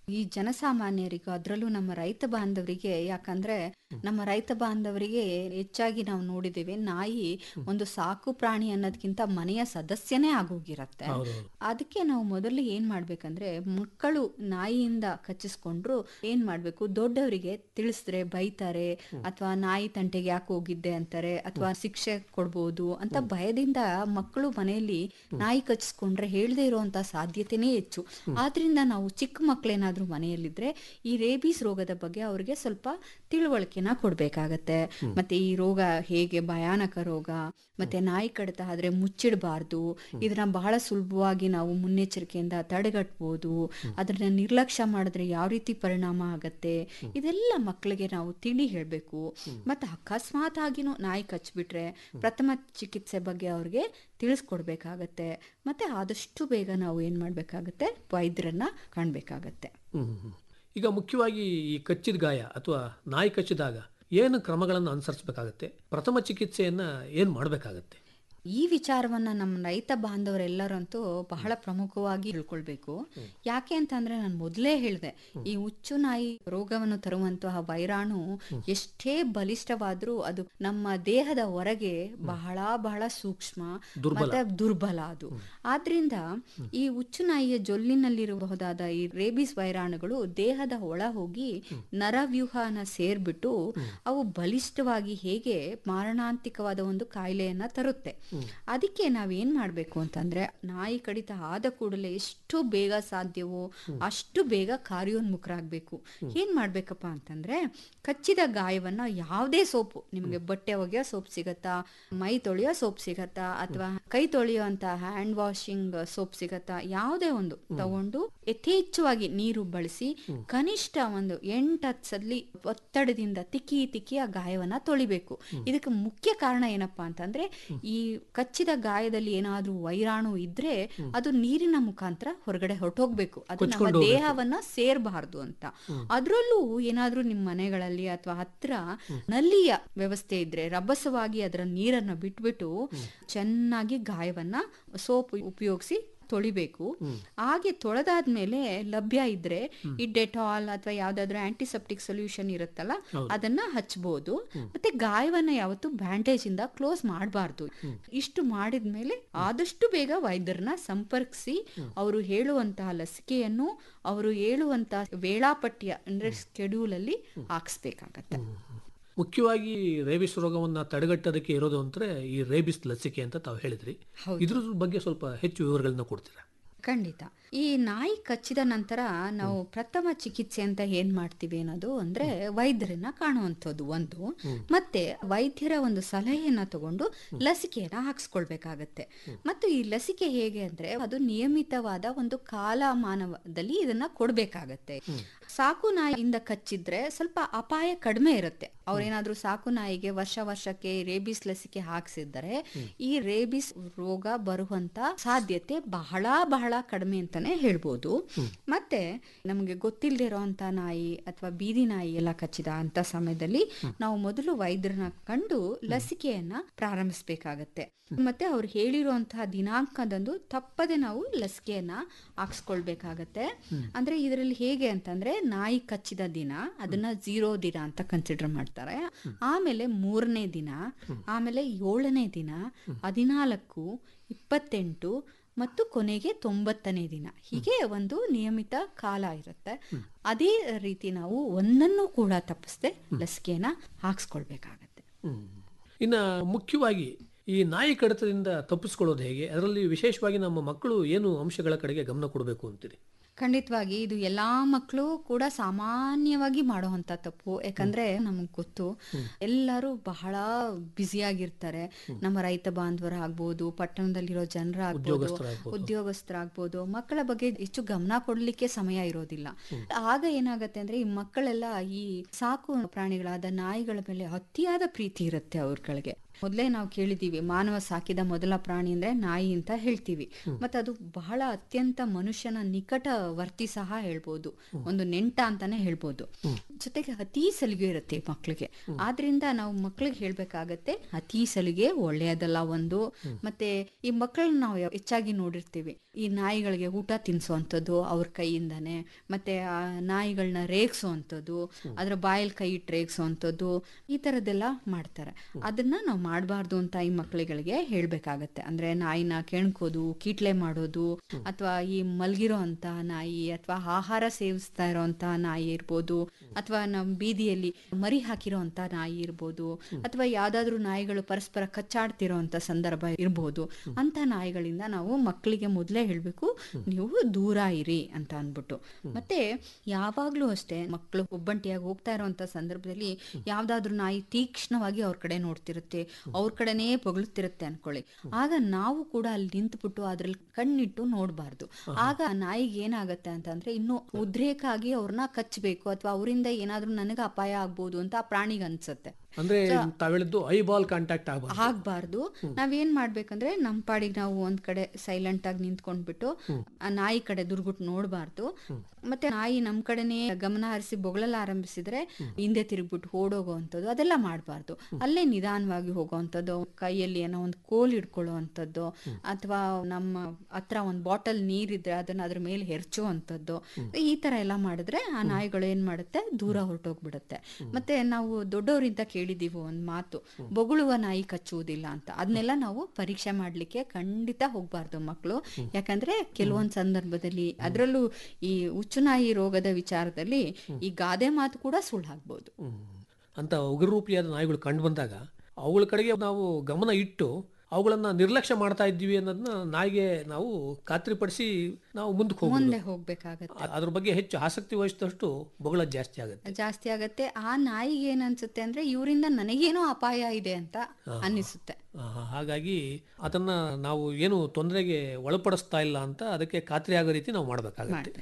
ಈ ಜನಸಾಮಾನ್ಯರಿಗೂ ಅದರಲ್ಲೂ ನಮ್ಮ ರೈತ ಬಾಂಧವರಿಗೆ ಯಾಕಂದ್ರೆ ನಮ್ಮ ರೈತ ಬಾಂಧವರಿಗೆ ಹೆಚ್ಚಾಗಿ ನಾವು ನೋಡಿದ್ದೇವೆ ನಾಯಿ ಒಂದು ಸಾಕು ಪ್ರಾಣಿ ಅನ್ನೋದಕ್ಕಿಂತ ಮನೆಯ ಸದಸ್ಯನೇ ಆಗೋಗಿರತ್ತೆ ಹೌದೌದು ಅದಕ್ಕೆ ನಾವು ಮೊದಲು ಏನ್ ಮಾಡ್ಬೇಕಂದ್ರೆ ಮಕ್ಕಳು ನಾಯಿಯಿಂದ ಕಚ್ಚಿಸ್ಕೊಂಡ್ರು ಏನ್ ಮಾಡ್ಬೇಕು ದೊಡ್ಡವರಿಗೆ ತಿಳಿಸಿದ್ರೆ ಬೈತಾರೆ ಅಥವಾ ನಾಯಿ ತಂಟೆಗೆ ಯಾಕೆ ಹೋಗಿದ್ದೆ ಅಂತಾರೆ ಅಥವಾ ಶಿಕ್ಷೆ ಕೊಡ್ಬೋದು ಅಂತ ಭಯದಿಂದ ಮಕ್ಕಳು ಮನೆಯಲ್ಲಿ ನಾಯಿ ಕಚ್ಚಿಸ್ಕೊಂಡ್ರೆ ಹೇಳದೆ ಇರುವಂತ ಸಾಧ್ಯತೆನೇ ಹೆಚ್ಚು ಆದ್ರಿಂದ ನಾವು ಚಿಕ್ಕ ಮಕ್ಕಳೇನಾದ್ರೂ ಮನೆಯಲ್ಲಿದ್ರೆ ಈ ರೇಬೀಸ್ ರೋಗದ ಬಗ್ಗೆ ಅವ್ರಿಗೆ ಸ್ವಲ್ಪ ತಿಳುವಳಿಕೆನ ಕೊಡ್ಬೇಕಾಗತ್ತೆ ಮತ್ತೆ ಈ ರೋಗ ಹೇಗೆ ಭಯಾನಕ ರೋಗ ಮತ್ತೆ ನಾಯಿ ಕಡಿತ ಆದ್ರೆ ಮುಚ್ಚಿಡಬಾರ್ದು ಇದನ್ನ ಬಹಳ ಸುಲಭವಾಗಿ ನಾವು ಮುನ್ನೆಚ್ಚರಿಕೆಯಿಂದ ತಡೆಗಟ್ಬೋದು ಅದನ್ನ ನಿರ್ಲಕ್ಷ್ಯ ಮಾಡಿದ್ರೆ ಯಾವ ರೀತಿ ಪರಿಣಾಮ ಆಗತ್ತೆ ಇದೆಲ್ಲ ಮಕ್ಕಳಿಗೆ ನಾವು ತಿಳಿ ಹೇಳ್ಬೇಕು ಮತ್ತೆ ಅಕಸ್ಮಾತ್ ಆಗಿನೂ ನಾಯಿ ಕಚ್ಬಿಟ್ರೆ ಪ್ರಥಮ ಚಿಕಿತ್ಸೆ ಬಗ್ಗೆ ಅವ್ರಿಗೆ ತಿಳಿಸ್ಕೊಡ್ಬೇಕಾಗತ್ತೆ ಮತ್ತೆ ಆದಷ್ಟು ಬೇಗ ನಾವು ಏನ್ ಮಾಡ್ಬೇಕಾಗತ್ತೆ ವೈದ್ಯರನ್ನ ಕಾಣ್ಬೇಕಾಗತ್ತೆ ಹ್ಮ್, ಹ್ಮ್, ಹ್ಮ್. ಈಗ ಮುಖ್ಯವಾಗಿ ಈ ಕಚ್ಚಿದ ಗಾಯ ಅಥವಾ ನಾಯಿ ಕಚ್ಚಿದಾಗ ಏನು ಕ್ರಮಗಳನ್ನು ಅನುಸರಿಸಬೇಕಾಗತ್ತೆ ಪ್ರಥಮ ಚಿಕಿತ್ಸೆಯನ್ನ ಏನು ಮಾಡಬೇಕಾಗತ್ತೆ ಈ ವಿಚಾರವನ್ನ ನಮ್ಮ ರೈತ ಬಾಂಧವರೆಲ್ಲರಂತೂ ಬಹಳ ಪ್ರಮುಖವಾಗಿ ತಿಳ್ಕೊಳ್ಬೇಕು ಯಾಕೆ ಅಂತಂದ್ರೆ ನಾನು ಮೊದಲೇ ಹೇಳಿದೆ ಈ ಹುಚ್ಚು ನಾಯಿ ರೋಗವನ್ನು ತರುವಂತಹ ವೈರಾಣು ಎಷ್ಟೇ ಬಲಿಷ್ಠವಾದ್ರೂ ಅದು ನಮ್ಮ ದೇಹದ ಹೊರಗೆ ಬಹಳ ಬಹಳ ಸೂಕ್ಷ್ಮ ಮತ್ತೆ ದುರ್ಬಲ ಅದು ಆದ್ರಿಂದ ಈ ಹುಚ್ಚು ನಾಯಿಯ ಜೊಲ್ಲಿನಲ್ಲಿರಬಹುದಾದ ಈ ರೇಬಿಸ್ ವೈರಾಣುಗಳು ದೇಹದ ಒಳ ಹೋಗಿ ನರವ್ಯೂಹನ ಸೇರ್ಬಿಟ್ಟು ಅವು ಬಲಿಷ್ಠವಾಗಿ ಹೇಗೆ ಮಾರಣಾಂತಿಕವಾದ ಒಂದು ಕಾಯಿಲೆಯನ್ನ ತರುತ್ತೆ ಅದಕ್ಕೆ ನಾವೇನ್ ಮಾಡ್ಬೇಕು ಅಂತಂದ್ರೆ ನಾಯಿ ಕಡಿತ ಆದ ಕೂಡಲೇ ಎಷ್ಟು ಬೇಗ ಸಾಧ್ಯವೋ ಅಷ್ಟು ಬೇಗ ಕಾರ್ಯೋನ್ಮುಖರಾಗ್ಬೇಕು ಏನ್ ಮಾಡ್ಬೇಕಪ್ಪ ಅಂತಂದ್ರೆ ಕಚ್ಚಿದ ಗಾಯವನ್ನ ಯಾವುದೇ ಸೋಪು ನಿಮ್ಗೆ ಬಟ್ಟೆ ಒಗೆಯೋ ಸೋಪ್ ಸಿಗತ್ತಾ ಮೈ ತೊಳೆಯೋ ಸೋಪ್ ಸಿಗತ್ತಾ ಅಥವಾ ಕೈ ತೊಳೆಯುವಂತ ಹ್ಯಾಂಡ್ ವಾಷಿಂಗ್ ಸೋಪ್ ಸಿಗತ್ತಾ ಯಾವುದೇ ಒಂದು ತಗೊಂಡು ಯಥೇಚ್ಛವಾಗಿ ನೀರು ಬಳಸಿ ಕನಿಷ್ಠ ಒಂದು ಎಂಟತ್ತು ಸಲ ಒತ್ತಡದಿಂದ ತಿಕ್ಕಿ ತಿಕ್ಕಿ ಆ ಗಾಯವನ್ನ ತೊಳಿಬೇಕು ಇದಕ್ಕೆ ಮುಖ್ಯ ಕಾರಣ ಏನಪ್ಪಾ ಅಂತಂದ್ರೆ ಈ ಕಚ್ಚಿದ ಗಾಯದಲ್ಲಿ ಏನಾದ್ರೂ ವೈರಾಣು ಇದ್ರೆ ಅದು ನೀರಿನ ಮುಖಾಂತರ ಹೊರಗಡೆ ಹೊರಟೋಗ್ಬೇಕು ಅದು ನಮ್ಮ ಕೊಚ್ಕೊಂಡು ಹೋಗ್ಬೇಕು. ದೇಹವನ್ನ ಸೇರ್ಬಾರ್ದು ಅಂತ ಅದ್ರಲ್ಲೂ ಏನಾದ್ರೂ ನಿಮ್ ಮನೆಗಳಲ್ಲಿ ಅಥವಾ ಹತ್ರ ನಲ್ಲಿಯ ವ್ಯವಸ್ಥೆ ಇದ್ರೆ ರಭಸವಾಗಿ ಅದರ ನೀರನ್ನ ಬಿಟ್ಬಿಟ್ಟು ಚೆನ್ನಾಗಿ ಗಾಯವನ್ನ ಸೋಪ್ ಉಪಯೋಗಿಸಿ ತೊಳಿಬೇಕು ಹಾಗೆ ತೊಳೆದಾದ್ಮೇಲೆ ಲಭ್ಯ ಇದ್ರೆ ಈ ಡೆಟಾಲ್ ಅಥವಾ ಯಾವ್ದಾದ್ರು ಆಂಟಿಸೆಪ್ಟಿಕ್ ಸೊಲ್ಯೂಷನ್ ಇರುತ್ತಲ್ಲ ಅದನ್ನ ಹಚ್ಬೋದು ಮತ್ತೆ ಗಾಯವನ್ನ ಯಾವತ್ತು ಬ್ಯಾಂಡೇಜ್ ಇಂದ ಕ್ಲೋಸ್ ಮಾಡಬಾರ್ದು ಇಷ್ಟು ಮಾಡಿದ್ಮೇಲೆ ಆದಷ್ಟು ಬೇಗ ವೈದ್ಯರನ್ನ ಸಂಪರ್ಕಿಸಿ ಅವರು ಹೇಳುವಂತಹ ಲಸಿಕೆಯನ್ನು ಅವರು ಹೇಳುವಂತಹ ವೇಳಾಪಟ್ಟಿಯ ಅಂದ್ರೆ ಸ್ಕೆಡ್ಯೂಲ್ ಅಲ್ಲಿ ಹಾಕ್ಸ್ಬೇಕಾಗತ್ತೆ ಮುಖ್ಯವಾಗಿ ರೇಬಿಸ್ ರೋಗವನ್ನ ತಡೆಗಟ್ಟೋದಕ್ಕೆ ಇರೋದು ಅಂದ್ರೆ ಈ ರೇಬಿಸ್ ಲಸಿಕೆ ಅಂತ ತಾವು ಹೇಳಿದ್ರಿ ಇದ್ರ ಬಗ್ಗೆ ಸ್ವಲ್ಪ ಹೆಚ್ಚು ವಿವರಗಳನ್ನ ಕೊಡ್ತೀರಾ ಖಂಡಿತ ಈ ನಾಯಿ ಕಚ್ಚಿದ ನಂತರ ನಾವು ಪ್ರಥಮ ಚಿಕಿತ್ಸೆ ಅಂತ ಏನ್ ಮಾಡ್ತೀವಿ ಅನ್ನೋದು ಅಂದ್ರೆ ವೈದ್ಯರನ್ನ ಕಾಣುವಂಥದ್ದು ಒಂದು ಮತ್ತೆ ವೈದ್ಯರ ಒಂದು ಸಲಹೆಯನ್ನ ತಗೊಂಡು ಲಸಿಕೆಯನ್ನ ಹಾಕ್ಸ್ಕೊಳ್ಬೇಕಾಗತ್ತೆ ಮತ್ತು ಈ ಲಸಿಕೆ ಹೇಗೆ ಅಂದ್ರೆ ಅದು ನಿಯಮಿತವಾದ ಒಂದು ಕಾಲಮಾನದಲ್ಲಿ ಇದನ್ನ ಕೊಡ್ಬೇಕಾಗತ್ತೆ ಸಾಕು ನಾಯಿಯಿಂದ ಕಚ್ಚಿದ್ರೆ ಸ್ವಲ್ಪ ಅಪಾಯ ಕಡಿಮೆ ಇರುತ್ತೆ ಅವ್ರೇನಾದ್ರೂ ಸಾಕು ನಾಯಿಗೆ ವರ್ಷ ವರ್ಷಕ್ಕೆ ರೇಬಿಸ್ ಲಸಿಕೆ ಹಾಕ್ಸಿದ್ದಾರೆ ಈ ರೇಬಿಸ್ ರೋಗ ಬರುವಂತ ಸಾಧ್ಯತೆ ಬಹಳ ಬಹಳ ಕಡಿಮೆ ಅಂತಾನೆ ಹೇಳ್ಬೋದು ಮತ್ತೆ ನಮಗೆ ಗೊತ್ತಿಲ್ದಿರೋಂತ ನಾಯಿ ಅಥವಾ ಬೀದಿ ನಾಯಿ ಎಲ್ಲ ಕಚ್ಚಿದ ಅಂತ ಸಮಯದಲ್ಲಿ ನಾವು ಮೊದಲು ವೈದ್ಯರನ್ನ ಕಂಡು ಲಸಿಕೆಯನ್ನ ಪ್ರಾರಂಭಿಸ್ಬೇಕಾಗತ್ತೆ ಮತ್ತೆ ಅವ್ರು ಹೇಳಿರುವಂತಹ ದಿನಾಂಕದಂದು ತಪ್ಪದೆ ನಾವು ಲಸಿಕೆಯನ್ನ ಹಾಕ್ಸ್ಕೊಳ್ಬೇಕಾಗತ್ತೆ ಅಂದ್ರೆ ಇದರಲ್ಲಿ ಹೇಗೆ ಅಂತಂದ್ರೆ ನಾಯಿ ಕಚ್ಚಿದ ದಿನ ಅದನ್ನ ಝೀರೋ ದಿನ ಅಂತ ಕನ್ಸಿಡರ್ ಮಾಡ್ತಾರೆ ಆಮೇಲೆ ಮೂರನೇ ದಿನ ಆಮೇಲೆ ಏಳನೇ ದಿನ ಹದಿನಾಲ್ಕು ಇಪ್ಪತ್ತೆಂಟು ಮತ್ತು ಕೊನೆಗೆ ತೊಂಬತ್ತನೇ ದಿನ ಹೀಗೆ ಒಂದು ನಿಯಮಿತ ಕಾಲ ಇರುತ್ತೆ ಅದೇ ರೀತಿ ನಾವು ಒಂದನ್ನು ಕೂಡ ತಪ್ಪಿಸದೆ ಲಸಿಕೆಯನ್ನ ಹಾಕ್ಸ್ಕೊಳ್ಬೇಕಾಗತ್ತೆ ಹ್ಮ್. ಇನ್ನ ಮುಖ್ಯವಾಗಿ ಈ ನಾಯಿ ಕಡಿತದಿಂದ ತಪ್ಪಿಸ್ಕೊಳ್ಳೋದು ಹೇಗೆ ಅದರಲ್ಲಿ ವಿಶೇಷವಾಗಿ ನಮ್ಮ ಮಕ್ಕಳು ಏನು ಅಂಶಗಳ ಕಡೆಗೆ ಗಮನ ಕೊಡಬೇಕು ಅಂತೀರಿ ಖಂಡಿತವಾಗಿ ಇದು ಎಲ್ಲಾ ಮಕ್ಕಳು ಕೂಡ ಸಾಮಾನ್ಯವಾಗಿ ಮಾಡುವಂತ ತಪ್ಪು ಯಾಕಂದ್ರೆ ನಮಗ್ ಗೊತ್ತು ಎಲ್ಲರೂ ಬಹಳ ಬ್ಯುಸಿಯಾಗಿರ್ತಾರೆ ನಮ್ಮ ರೈತ ಬಾಂಧವರ ಆಗ್ಬೋದು ಪಟ್ಟಣದಲ್ಲಿರೋ ಜನರ ಆಗ್ಬೋದು ಉದ್ಯೋಗಸ್ಥರಾಗ್ಬೋದು. ಉದ್ಯೋಗಸ್ಥರಾಗ್ಬೋದು ಮಕ್ಕಳ ಬಗ್ಗೆ ಹೆಚ್ಚು ಗಮನ ಕೊಡ್ಲಿಕ್ಕೆ ಸಮಯ ಇರೋದಿಲ್ಲ ಆಗ ಏನಾಗತ್ತೆ ಅಂದ್ರೆ ಈ ಮಕ್ಕಳೆಲ್ಲ ಈ ಸಾಕು ಪ್ರಾಣಿಗಳಾದ ನಾಯಿಗಳ ಮೇಲೆ ಅತಿಯಾದ ಪ್ರೀತಿ ಇರುತ್ತೆ ಅವ್ರಗಳಿಗೆ ಮೊದಲೇ ನಾವು ಕೇಳಿದೀವಿ ಮಾನವ ಸಾಕಿದ ಮೊದಲ ಪ್ರಾಣಿ ಅಂದ್ರೆ ನಾಯಿ ಅಂತ ಹೇಳ್ತೀವಿ ಮತ್ತೆ ಅದು ಬಹಳ ಅತ್ಯಂತ ಮನುಷ್ಯನ ನಿಕಟವರ್ತಿ ಸಹ ಹೇಳ್ಬೋದು ಒಂದು ನೆಂಟ ಅಂತಾನೆ ಹೇಳ್ಬೋದು ಜೊತೆಗೆ ಅತಿ ಸಲಿಗೆ ಇರುತ್ತೆ ಮಕ್ಳಿಗೆ ಆದ್ರಿಂದ ನಾವು ಮಕ್ಳಿಗೆ ಹೇಳ್ಬೇಕಾಗತ್ತೆ ಅತಿ ಸಲಿಗೆ ಒಳ್ಳೆಯದಲ್ಲ ಒಂದು ಮತ್ತೆ ಈ ಮಕ್ಕಳನ್ನ ನಾವು ಹೆಚ್ಚಾಗಿ ನೋಡಿರ್ತೀವಿ ಈ ನಾಯಿಗಳಿಗೆ ಊಟ ತಿನ್ಸುವಂಥದ್ದು ಅವ್ರ ಕೈಯಿಂದಾನೆ ಮತ್ತೆ ಆ ನಾಯಿಗಳನ್ನ ರೇಗ್ಸೋವಂಥದ್ದು ಅದ್ರ ಬಾಯಲ್ಲಿ ಕೈ ಇಟ್ಟು ರೇಗ್ಸೋವಂಥದ್ದು ಈ ತರದ್ದೆಲ್ಲ ಮಾಡ್ತಾರೆ ಅದನ್ನ ನಾವು ಮಾಡಬಾರ್ದು ಅಂತ ಈ ಮಕ್ಕಳುಗಳಿಗೆ ಹೇಳ್ಬೇಕಾಗತ್ತೆ ಅಂದ್ರೆ ನಾಯಿನ ಕೆಣ್ಕೋದು ಕೀಟ್ಲೆ ಮಾಡೋದು ಅಥವಾ ಈ ಮಲ್ಗಿರೋ ಅಂತ ನಾಯಿ ಅಥವಾ ಆಹಾರ ಸೇವಿಸ್ತಾ ಇರೋಂತ ನಾಯಿ ಇರ್ಬೋದು ಅಥವಾ ನಮ್ ಬೀದಿಯಲ್ಲಿ ಮರಿ ಹಾಕಿರೋ ಅಂತ ನಾಯಿ ಇರ್ಬೋದು ಅಥವಾ ಯಾವ್ದಾದ್ರು ನಾಯಿಗಳು ಪರಸ್ಪರ ಕಚ್ಚಾಡ್ತಿರೋ ಅಂತ ಸಂದರ್ಭ ಇರ್ಬೋದು ಅಂತ ನಾಯಿಗಳಿಂದ ನಾವು ಮಕ್ಕಳಿಗೆ ಮೊದಲೇ ಹೇಳ್ಬೇಕು ನೀವು ದೂರ ಇರಿ ಅಂತ ಅನ್ಬಿಟ್ಟು ಮತ್ತೆ ಯಾವಾಗ್ಲೂ ಅಷ್ಟೇ ಮಕ್ಕಳು ಒಬ್ಬಂಟಿಯಾಗಿ ಹೋಗ್ತಾ ಇರೋಂತ ಸಂದರ್ಭದಲ್ಲಿ ಯಾವ್ದಾದ್ರು ನಾಯಿ ತೀಕ್ಷ್ಣವಾಗಿ ಅವ್ರ ಕಡೆ ನೋಡ್ತಿರುತ್ತೆ ಅವ್ರ ಕಡೆನೇ ಪೊಗಳುತ್ತಿರುತ್ತೆ ಅನ್ಕೊಳ್ಳಿ ಆಗ ನಾವು ಕೂಡ ಅಲ್ಲಿ ನಿಂತ್ಬಿಟ್ಟು ಅದ್ರಲ್ಲಿ ಕಣ್ಣಿಟ್ಟು ನೋಡ್ಬಾರ್ದು ಆಗ ಆ ನಾಯಿಗೆ ಏನಾಗತ್ತೆ ಅಂತಂದ್ರೆ ಇನ್ನು ಉದ್ರೇಕ ಆಗಿ ಅವ್ರನ್ನ ಕಚ್ಚಬೇಕು ಅಥವಾ ಅವರಿಂದ ಏನಾದ್ರೂ ನನಗೆ ಅಪಾಯ ಆಗ್ಬೋದು ಅಂತ ಆ ಪ್ರಾಣಿಗೆ ಅನ್ಸುತ್ತೆ ಅಂದ್ರೆ ತಾವ್ ಹೇಳಿದ್ದು ಐ ಬಾಲ್ ಕಾಂಟ್ಯಾಕ್ಟ್ ಆಗಬಾರ್ದು ಆಗ್ಬಾರ್ದು ನಾವೇನ್ ಮಾಡ್ಬೇಕಂದ್ರೆ ನಮ್ ಪಾಡಿಗೆ ನಾವು ಒಂದ್ ಕಡೆ ಸೈಲೆಂಟ್ ಆಗಿ ನಿಂತ್ಕೊಂಡ್ಬಿಟ್ಟು ಆ ನಾಯಿ ಕಡೆ ದುರ್ಗುಟ್ ನೋಡ್ಬಾರ್ದು ಮತ್ತೆ ನಾಯಿ ನಮ್ ಕಡೆನೇ ಗಮನ ಹರಿಸಿ ಬೊಗಳಲ್ಲ ಆರಂಭಿಸಿದ್ರೆ ಹಿಂದೆ ತಿರುಗ್ಬಿಟ್ಟು ಓಡೋಗೋವಂಥದ್ದು ಅದೆಲ್ಲ ಮಾಡಬಾರ್ದು ಅಲ್ಲೇ ನಿಧಾನವಾಗಿ ಹೋಗೋವಂಥದ್ದು ಕೈಯಲ್ಲಿ ಏನೋ ಒಂದು ಕೋಲ್ ಹಿಡ್ಕೊಳ್ಳೋ ಅಂಥದ್ದು ಅಥವಾ ನಮ್ಮ ಹತ್ರ ಒಂದು ಬಾಟಲ್ ನೀರಿದ್ರೆ ಅದನ್ನ ಅದ್ರ ಮೇಲೆ ಹೆರ್ಚುವಂಥದ್ದು ಈ ತರ ಎಲ್ಲ ಮಾಡಿದ್ರೆ ಆ ನಾಯಿಗಳು ಏನ್ ಮಾಡುತ್ತೆ ದೂರ ಹೊರಟೋಗ್ಬಿಡುತ್ತೆ ಮತ್ತೆ ನಾವು ದೊಡ್ಡವರಿಂದ ಕೇಳಿದೀವಿ ಒಂದ್ ಮಾತು ಬೊಗಳುವ ನಾಯಿ ಕಚ್ಚುವುದಿಲ್ಲ ಅಂತ ಅದನ್ನೆಲ್ಲ ನಾವು ಪರೀಕ್ಷೆ ಮಾಡ್ಲಿಕ್ಕೆ ಖಂಡಿತ ಹೋಗ್ಬಾರ್ದು ಮಕ್ಕಳು ಯಾಕಂದ್ರೆ ಕೆಲವೊಂದ್ ಸಂದರ್ಭದಲ್ಲಿ ಅದರಲ್ಲೂ ಈ ಹುಚ್ಚುನಾಯಿ ರೋಗದ ವಿಚಾರದಲ್ಲಿ ಈ ಗಾದೆ ಮಾತು ಕೂಡ ಸುಳ್ಳಾಗ್ಬೋದು ಹ್ಮ್. ಅಂತ ಉಗ್ರರೂಪಿಯಾದ ನಾಯಿಗಳು ಕಂಡು ಬಂದಾಗ ಅವುಗಳ ಕಡೆಗೆ ನಾವು ಗಮನ ಇಟ್ಟು ಅವುಗಳನ್ನ ನಿರ್ಲಕ್ಷ್ಯ ಮಾಡ್ತಾ ಇದ್ದೀವಿ ಅನ್ನೋದನ್ನ ನಾಯಿಗೆ ನಾವು ಖಾತ್ರಿಪಡಿಸಿ ನಾವು ಮುಂದಕ್ಕೆ ಹೋಗ್ಬೋದು ಮುಂದೆ ಹೋಗ್ಬೇಕಾಗತ್ತೆ ಅ- ಅದ್ರ ಬಗ್ಗೆ ಹೆಚ್ಚು ಆಸಕ್ತಿ ವಹಿಸಿದಷ್ಟು ಬೊಗಳ ಜಾಸ್ತಿ ಆಗುತ್ತೆ ಜಾಸ್ತಿ ಆಗತ್ತೆ ಆ ನಾಯಿಗೆ ಏನ್ ಅನ್ಸುತ್ತೆ ಅಂದ್ರೆ ಇವರಿಂದ ನನಗೇನೋ ಅಪಾಯ ಇದೆ ಅಂತ ಅನ್ನಿಸುತ್ತೆ ಆ, ಹಾಗಾಗಿ ಅದನ್ನ ನಾವು ಏನು ತೊಂದರೆಗೆ ಒಳಪಡಿಸ್ತಾ ಇಲ್ಲ ಅಂತ ಅದಕ್ಕೆ ಖಾತ್ರಿ ಆಗೋ ರೀತಿ ನಾವು ಮಾಡಬೇಕಾಗುತ್ತೆ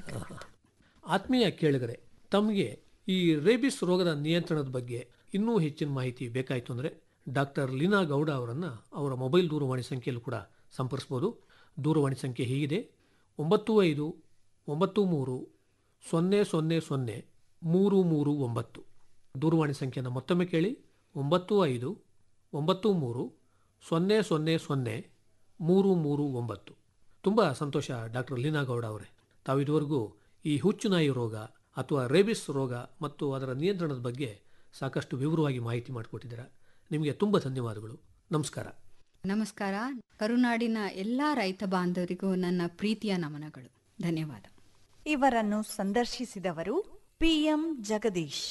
ಆತ್ಮೀಯ ಕೇಳಿಗರೆ ತಮಗೆ ಈ ರೇಬಿಸ್ ರೋಗದ ನಿಯಂತ್ರಣದ ಬಗ್ಗೆ ಇನ್ನೂ ಹೆಚ್ಚಿನ ಮಾಹಿತಿ ಬೇಕಾಯಿತು ಅಂದರೆ ಡಾಕ್ಟರ್ ಲೀನಾ ಗೌಡ ಅವರನ್ನು ಅವರ ಮೊಬೈಲ್ ದೂರವಾಣಿ ಸಂಖ್ಯೆಯಲ್ಲೂ ಕೂಡ ಸಂಪರ್ಸ್ಬೋದು ದೂರವಾಣಿ ಸಂಖ್ಯೆ ಹೀಗಿದೆ ಒಂಬತ್ತು ಐದು ಒಂಬತ್ತು ಮೂರು ಸೊನ್ನೆ ಸೊನ್ನೆ ಸೊನ್ನೆ ಮೂರು ಮೂರು ಒಂಬತ್ತು ದೂರವಾಣಿ ಸಂಖ್ಯೆಯನ್ನು ಮತ್ತೊಮ್ಮೆ ಕೇಳಿ ಒಂಬತ್ತು ಐದು ಒಂಬತ್ತು ಮೂರು ಸೊನ್ನೆ ಸೊನ್ನೆ ಸೊನ್ನೆ ಮೂರು ಮೂರು ಒಂಬತ್ತು ತುಂಬ ಸಂತೋಷ ಡಾಕ್ಟರ್ ಲೀನಾ ಗೌಡ ಅವರೇ ತಾವು ಇದುವರೆಗೂ ಈ ಹುಚ್ಚುನಾಯಿ ರೋಗ ಅಥವಾ ರೇಬಿಸ್ ರೋಗ ಮತ್ತು ಅದರ ನಿಯಂತ್ರಣದ ಬಗ್ಗೆ ಸಾಕಷ್ಟು ವಿವರವಾಗಿ ಮಾಹಿತಿ ಮಾಡಿಕೊಟ್ಟಿದ್ದೀರಾ ನಿಮಗೆ ತುಂಬ ಧನ್ಯವಾದಗಳು ನಮಸ್ಕಾರ ನಮಸ್ಕಾರ ಕರುನಾಡಿನ ಎಲ್ಲಾ ರೈತ ಬಾಂಧವರಿಗೂ ನನ್ನ ಪ್ರೀತಿಯ ನಮನಗಳು ಧನ್ಯವಾದ ಇವರನ್ನು ಸಂದರ್ಶಿಸಿದವರು ಪಿಎಂ ಜಗದೀಶ್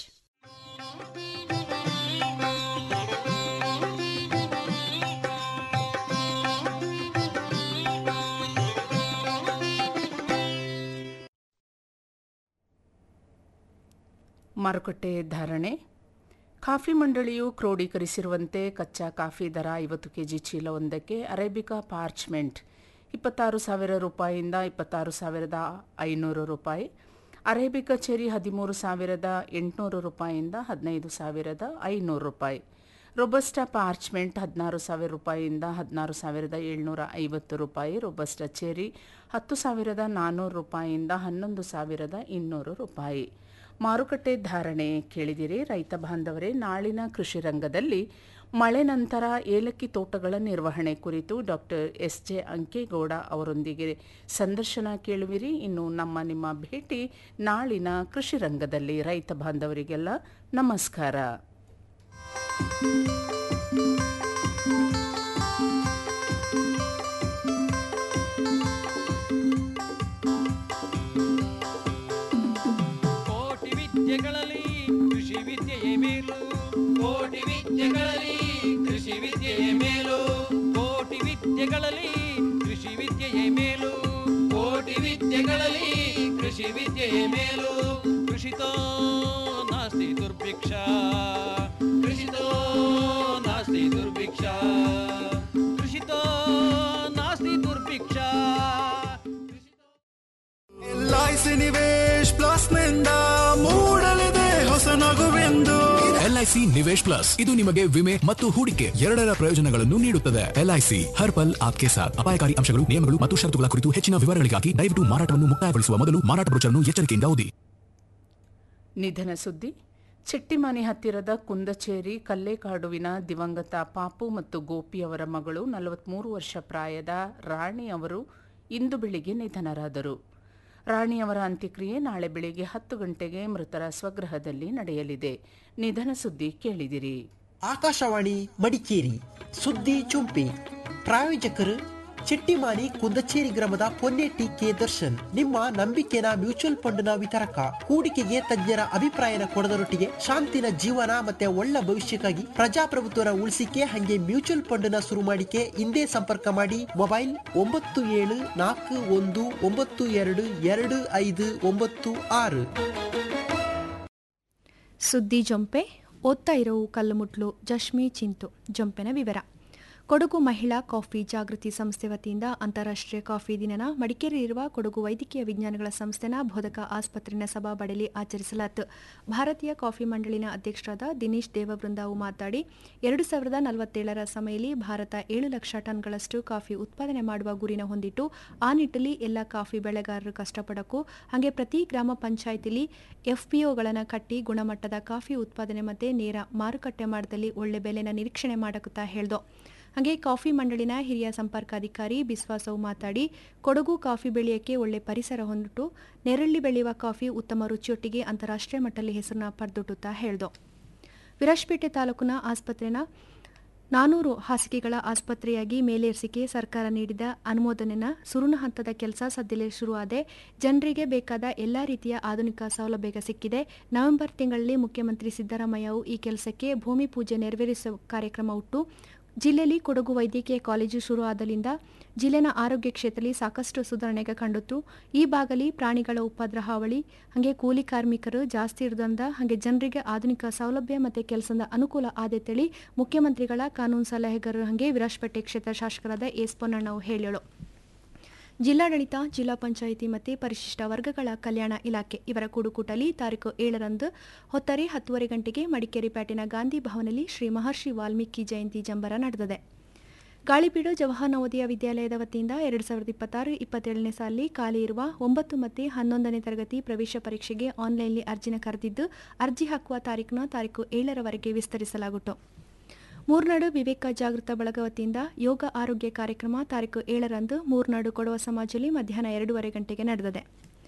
ಮಾರುಕಟ್ಟೆ ಧಾರಣೆ ಕಾಫಿ ಮಂಡಳಿಯು ಕ್ರೋಢೀಕರಿಸಿರುವಂತೆ ಕಚ್ಚಾ ಕಾಫಿ ದರ ಐವತ್ತು ಕೆಜಿ ಚೀಲವೊಂದಕ್ಕೆ ಅರೇಬಿಕಾ ಪಾರ್ಚ್ಮೆಂಟ್ ಇಪ್ಪತ್ತಾರು ಸಾವಿರ ರೂಪಾಯಿಯಿಂದ ಇಪ್ಪತ್ತಾರು ಸಾವಿರದ ಐನೂರು ರೂಪಾಯಿ ಅರೇಬಿಕಾ ಚೆರಿ ಹದಿಮೂರು ಸಾವಿರದ ಎಂಟುನೂರು ರೂಪಾಯಿಯಿಂದ ಹದಿನೈದು ಸಾವಿರದ ಐನೂರು ರೂಪಾಯಿ ರೊಬಸ್ಟಾ ಪಾರ್ಚ್ಮೆಂಟ್ ಹದಿನಾರು ಸಾವಿರ ರೂಪಾಯಿಯಿಂದ ಹದಿನಾರು ಸಾವಿರದ ಏಳ್ನೂರ ಐವತ್ತು ರೂಪಾಯಿ ರೊಬಸ್ಟಾ ಚೆರಿ ಹತ್ತು ಸಾವಿರದ ನಾನ್ನೂರು ರೂಪಾಯಿಯಿಂದ ಹನ್ನೊಂದು ಸಾವಿರದ ಇನ್ನೂರು ರೂಪಾಯಿ ಮಾರುಕಟ್ಟೆ ಧಾರಣೆ ಕೇಳಿದಿರಿ ರೈತ ಬಾಂಧವರೇ ನಾಳಿನ ಕೃಷಿ ರಂಗದಲ್ಲಿ ಮಳೆ ನಂತರ ಏಲಕ್ಕಿ ತೋಟಗಳ ನಿರ್ವಹಣೆ ಕುರಿತು ಡಾಕ್ಟರ್ ಎಸ್ ಜೆ ಅಂಕೇಗೌಡ ಅವರೊಂದಿಗೆ ಸಂದರ್ಶನ ಕೇಳುವಿರಿ ಇನ್ನು ನಮ್ಮ ನಿಮ್ಮ ಭೇಟಿ ನಾಳಿನ ಕೃಷಿ ರಂಗದಲ್ಲಿ ರೈತ ಬಾಂಧವರಿಗೆಲ್ಲ ನಮಸ್ಕಾರ ಕೋಟಿ ವಿದ್ಯೆಗಳಲ್ಲಿ ಕೃಷಿ ವಿದ್ಯೆಯೇ ಮೇಲು ಕೋಟಿ ವಿದ್ಯೆಗಳಲ್ಲಿ ಕೃಷಿ ವಿದ್ಯೆಯೇ ಮೇಲು ಕೋಟಿ ವಿದ್ಯೆಗಳಲ್ಲಿ ಕೃಷಿ ವಿದ್ಯೆಯೇ ಮೇಲು ಕೋಟಿ ವಿದ್ಯೆಗಳಲ್ಲಿ ಕೃಷಿ ವಿದ್ಯೆಯೇ ಮೇಲು ಕೃಷಿತೋ ನಾಸ್ತಿ ದುರ್ಭಿಕ್ಷ ಕೃಷಿತೋ ನಾಸ್ತಿ ದುರ್ಭಿಕ್ಷ ಕೃಷಿತೋ ನಾಸ್ತಿ ದುರ್ಭಿಕ್ಷ ಎಲ್ಐಸಿ ನಿವೇಶ್ ಪ್ಲಸ್ ನಿಂದ ಮೂಡಲಿದೆ ಹೊಸ ನಗುವೆಂದು ಎಲ್ ಎಲ್ಐಸಿ ನಿವೇಶ್ ಪ್ಲಸ್ ಇದು ನಿಮಗೆ ವಿಮೆ ಮತ್ತು ಹೂಡಿಕೆ ಎರಡರ ಪ್ರಯೋಜನಗಳನ್ನು ನೀಡುತ್ತದೆ ಎಲ್ಐಸಿ ಹರ್ ಪಲ್ ಆಪ್ಕೆ ಸಾಥ್ ಅಪಾಯಕಾರಿ ಅಂಶಗಳು ನಿಯಮಗಳು ಮತ್ತು ಷರತ್ತುಗಳ ಕುರಿತು ಹೆಚ್ಚಿನ ವಿವರಗಳಿಗಾಗಿ ದಯವಿಟ್ಟು ಮಾರಾಟವನ್ನು ಮುಕ್ತಾಯಗೊಳಿಸುವ ಮೊದಲು ಮಾರಾಟ ಬ್ರೋಚರ್ನ್ನು ಎಚ್ಚರಿಕೆಯಿಂದ ಓದಿ ನಿಧನ ಸುದ್ದಿ ಚೆಟ್ಟಿಮಾನಿ ಹತ್ತಿರದ ಕುಂದಚೇರಿ ಕಲ್ಲೇಕಾಡುವಿನ ದಿವಂಗತ ಪಾಪು ಮತ್ತು ಗೋಪಿ ಅವರ ಮಗಳು ನಲವತ್ಮೂರು ವರ್ಷ ಪ್ರಾಯದ ರಾಣಿ ಅವರು ಇಂದು ಬೆಳಿಗ್ಗೆ ನಿಧನರಾದರು ರಾಣಿಯವರ ಅಂತ್ಯಕ್ರಿಯೆ ನಾಳೆ ಬೆಳಿಗ್ಗೆ ಹತ್ತು ಗಂಟೆಗೆ ಮೃತರ ಸ್ವಗೃಹದಲ್ಲಿ ನಡೆಯಲಿದೆ ನಿಧನ ಸುದ್ದಿ ಕೇಳಿದಿರಿ ಆಕಾಶವಾಣಿ ಮಡಿಕೇರಿ ಸುದ್ದಿ ಚುಂಪಿ ಪ್ರಾಯೋಜಕರು ಚಿಟ್ಟಿಮಾನಿ ಕುಂದಚೇರಿ ಗ್ರಾಮದ ಪೊನ್ನೆಟ್ಟಿ ಕೆ ದರ್ಶನ್ ನಿಮ್ಮ ನಂಬಿಕೆನ ಮ್ಯೂಚುವಲ್ ಫಂಡ್ನ ವಿತರಕ ಹೂಡಿಕೆಗೆ ತಜ್ಞರ ಅಭಿಪ್ರಾಯನ ಕೊಡದರೊಟ್ಟಿಗೆ ಶಾಂತಿನ ಜೀವನ ಮತ್ತೆ ಒಳ್ಳೆ ಭವಿಷ್ಯಕ್ಕಾಗಿ ಪ್ರಜಾಪ್ರಭುತ್ವನ ಉಳಿಸಿಕೆ ಹಂಗೆ ಮ್ಯೂಚುವಲ್ ಫಂಡ್ನ ಶುರು ಮಾಡಿಕೆ ಹಿಂದೆ ಸಂಪರ್ಕ ಮಾಡಿ ಮೊಬೈಲ್ ಒಂಬತ್ತು ಏಳು ನಾಲ್ಕು ಒಂದು ಒಂಬತ್ತು ಎರಡು ಎರಡು ಐದು ಒಂಬತ್ತು ಆರು ಸುದ್ದಿ ಜೊಂಪೆ ಓದ್ತಾ ಇರೋವು ಕಲ್ಲುಮುಟ್ಲು ಜಶ್ಮಿ ಚಿಂತು ಜೊಂಪೆನ ವಿವರ ಕೊಡಗು ಮಹಿಳಾ ಕಾಫಿ ಜಾಗೃತಿ ಸಂಸ್ಥೆ ವತಿಯಿಂದ ಅಂತಾರಾಷ್ಟ್ರೀಯ ಕಾಫಿ ದಿನನ ಮಡಿಕೇರಿಯಲ್ಲಿರುವ ಕೊಡಗು ವೈದ್ಯಕೀಯ ವಿಜ್ಞಾನಗಳ ಸಂಸ್ಥೆನ ಬೋಧಕ ಆಸ್ಪತ್ರೆನ ಸಭಾಬಡಲಿ ಆಚರಿಸಲಾಯಿತು ಭಾರತೀಯ ಕಾಫಿ ಮಂಡಳಿನ ಅಧ್ಯಕ್ಷರಾದ ದಿನೇಶ್ ದೇವವೃಂದಾವು ಮಾತಾಡಿ ಎರಡು ಸಾವಿರದ ನಲವತ್ತೇಳರ ಸಮಯದಲ್ಲಿ ಭಾರತ ಏಳು ಲಕ್ಷ ಟನ್ಗಳಷ್ಟು ಕಾಫಿ ಉತ್ಪಾದನೆ ಮಾಡುವ ಗುರಿನ ಹೊಂದಿಟ್ಟು ಆ ನಿಟ್ಟಲ್ಲಿ ಎಲ್ಲ ಕಾಫಿ ಬೆಳೆಗಾರರು ಕಷ್ಟಪಡಕ್ಕೂ ಹಾಗೆ ಪ್ರತಿ ಗ್ರಾಮ ಪಂಚಾಯಿತಿಲಿ ಎಫ್ಪಿಒಗಳನ್ನು ಕಟ್ಟಿ ಗುಣಮಟ್ಟದ ಕಾಫಿ ಉತ್ಪಾದನೆ ಮತ್ತೆ ನೇರ ಮಾರುಕಟ್ಟೆ ಮಾಡದಲ್ಲಿ ಒಳ್ಳೆ ಬೆಲೆನ ನಿರೀಕ್ಷಣೆ ಮಾಡಕುತ್ತಾ ಹೇಳ್ದೋ ಹಾಗೆ ಕಾಫಿ ಮಂಡಳಿನ ಹಿರಿಯ ಸಂಪರ್ಕಾಧಿಕಾರಿ ಬಿಸ್ವಾಸವು ಮಾತಾಡಿ ಕೊಡಗು ಕಾಫಿ ಬೆಳೆಯಕ್ಕೆ ಒಳ್ಳೆ ಪರಿಸರ ಹೊಂದಿಟ್ಟು ನೆರಳಿ ಬೆಳೆಯುವ ಕಾಫಿ ಉತ್ತಮ ರುಚಿಯೊಟ್ಟಿಗೆ ಅಂತಾರಾಷ್ಟ್ರೀಯ ಮಟ್ಟದಲ್ಲಿ ಹೆಸರನ್ನ ಪಡೆದುಟ್ಟುತ್ತಾ ಹೇಳ್ದೋ ವಿರಾಜಪೇಟೆ ತಾಲೂಕಿನ ಆಸ್ಪತ್ರೆನ ನಾನೂರು ಹಾಸಿಗೆಗಳ ಆಸ್ಪತ್ರೆಯಾಗಿ ಮೇಲೇರಿಸಿಕೆ ಸರ್ಕಾರ ನೀಡಿದ ಅನುಮೋದನೆನ ಸುರುಣ ಹಂತದ ಕೆಲಸ ಸದ್ಯದಲ್ಲೇ ಶುರುವಾದೆ ಜನರಿಗೆ ಬೇಕಾದ ಎಲ್ಲಾ ರೀತಿಯ ಆಧುನಿಕ ಸೌಲಭ್ಯ ಸಿಕ್ಕಿದೆ ನವೆಂಬರ್ ತಿಂಗಳಲ್ಲಿ ಮುಖ್ಯಮಂತ್ರಿ ಸಿದ್ದರಾಮಯ್ಯವು ಈ ಕೆಲಸಕ್ಕೆ ಭೂಮಿ ಪೂಜೆ ನೆರವೇರಿಸುವ ಕಾರ್ಯಕ್ರಮ ಹುಟ್ಟು ಜಿಲ್ಲೆಯಲ್ಲಿ ಕೊಡಗು ವೈದ್ಯಕೀಯ ಕಾಲೇಜು ಶುರು ಆದಲಿಂದ ಜಿಲ್ಲೆನ ಆರೋಗ್ಯ ಕ್ಷೇತ್ರದಲ್ಲಿ ಸಾಕಷ್ಟು ಸುಧಾರಣೆಗೆ ಕಂಡಿತ್ತು ಈ ಭಾಗಲಿ ಪ್ರಾಣಿಗಳ ಉಪದ್ರ ಹಾವಳಿ ಹಾಗೆ ಕೂಲಿ ಕಾರ್ಮಿಕರು ಜಾಸ್ತಿ ಇರೋದ್ರಿಂದ ಹಾಗೆ ಜನರಿಗೆ ಆಧುನಿಕ ಸೌಲಭ್ಯ ಮತ್ತು ಕೆಲಸದ ಅನುಕೂಲ ಆದೈತೇಳಿ ಮುಖ್ಯಮಂತ್ರಿಗಳ ಕಾನೂನು ಸಲಹೆಗಾರರು ಹಾಗೆ ವಿರಾಜಪೇಟೆ ಕ್ಷೇತ್ರ ಶಾಸಕರಾದ ಎಸ್ ಪೊನ್ನಣ್ಣವು ಹೇಳಿಳು ಜಿಲ್ಲಾಡಳಿತ ಜಿಲ್ಲಾ ಪಂಚಾಯಿತಿ ಮತ್ತು ಪರಿಶಿಷ್ಟ ವರ್ಗಗಳ ಕಲ್ಯಾಣ ಇಲಾಖೆ ಇವರ ಕೂಡುಕೂಟಲಿ ತಾರೀಕು ಏಳರಂದು ಹೊತ್ತರೆ ಹತ್ತುವರೆ ಗಂಟೆಗೆ ಮಡಿಕೇರಿ ಪೇಟೆನ ಗಾಂಧಿ ಭವನದಲ್ಲಿ ಶ್ರೀ ಮಹರ್ಷಿ ವಾಲ್ಮೀಕಿ ಜಯಂತಿ ಜಂಬರ ನಡೆದಿದೆ ಗಾಳಿಬೀಡು ಜವಾಹರ್ ನವೋದಯ ವಿದ್ಯಾಲಯದ ವತಿಯಿಂದ ಎರಡು ಸಾವಿರದ ಇಪ್ಪತ್ತಾರು ಇಪ್ಪತ್ತೇಳನೇ ಸಾಲಿ ಖಾಲಿ ಇರುವ ಒಂಬತ್ತು ಮತ್ತು ಹನ್ನೊಂದನೇ ತರಗತಿ ಪ್ರವೇಶ ಪರೀಕ್ಷೆಗೆ ಆನ್ಲೈನ್ಲಿ ಅರ್ಜಿನ ಕರೆದಿದ್ದು ಅರ್ಜಿ ಹಾಕುವ ತಾರೀಖನ್ನ ತಾರೀಕು ಏಳರವರೆಗೆ ವಿಸ್ತರಿಸಲಾಗುತ್ತು ಮೂರ್ನಾಡು ವಿವೇಕ ಜಾಗೃತ ಬಳಗ ವತಿಯಿಂದ ಯೋಗ ಆರೋಗ್ಯ ಕಾರ್ಯಕ್ರಮ ತಾರೀಕು ಏಳರಂದು ಮೂರ್ನಾಡು ಕೊಡವ ಸಮಾಜದಲ್ಲಿ ಮಧ್ಯಾಹ್ನ ಎರಡೂವರೆ ಗಂಟೆಗೆ ನಡೆದಿದೆ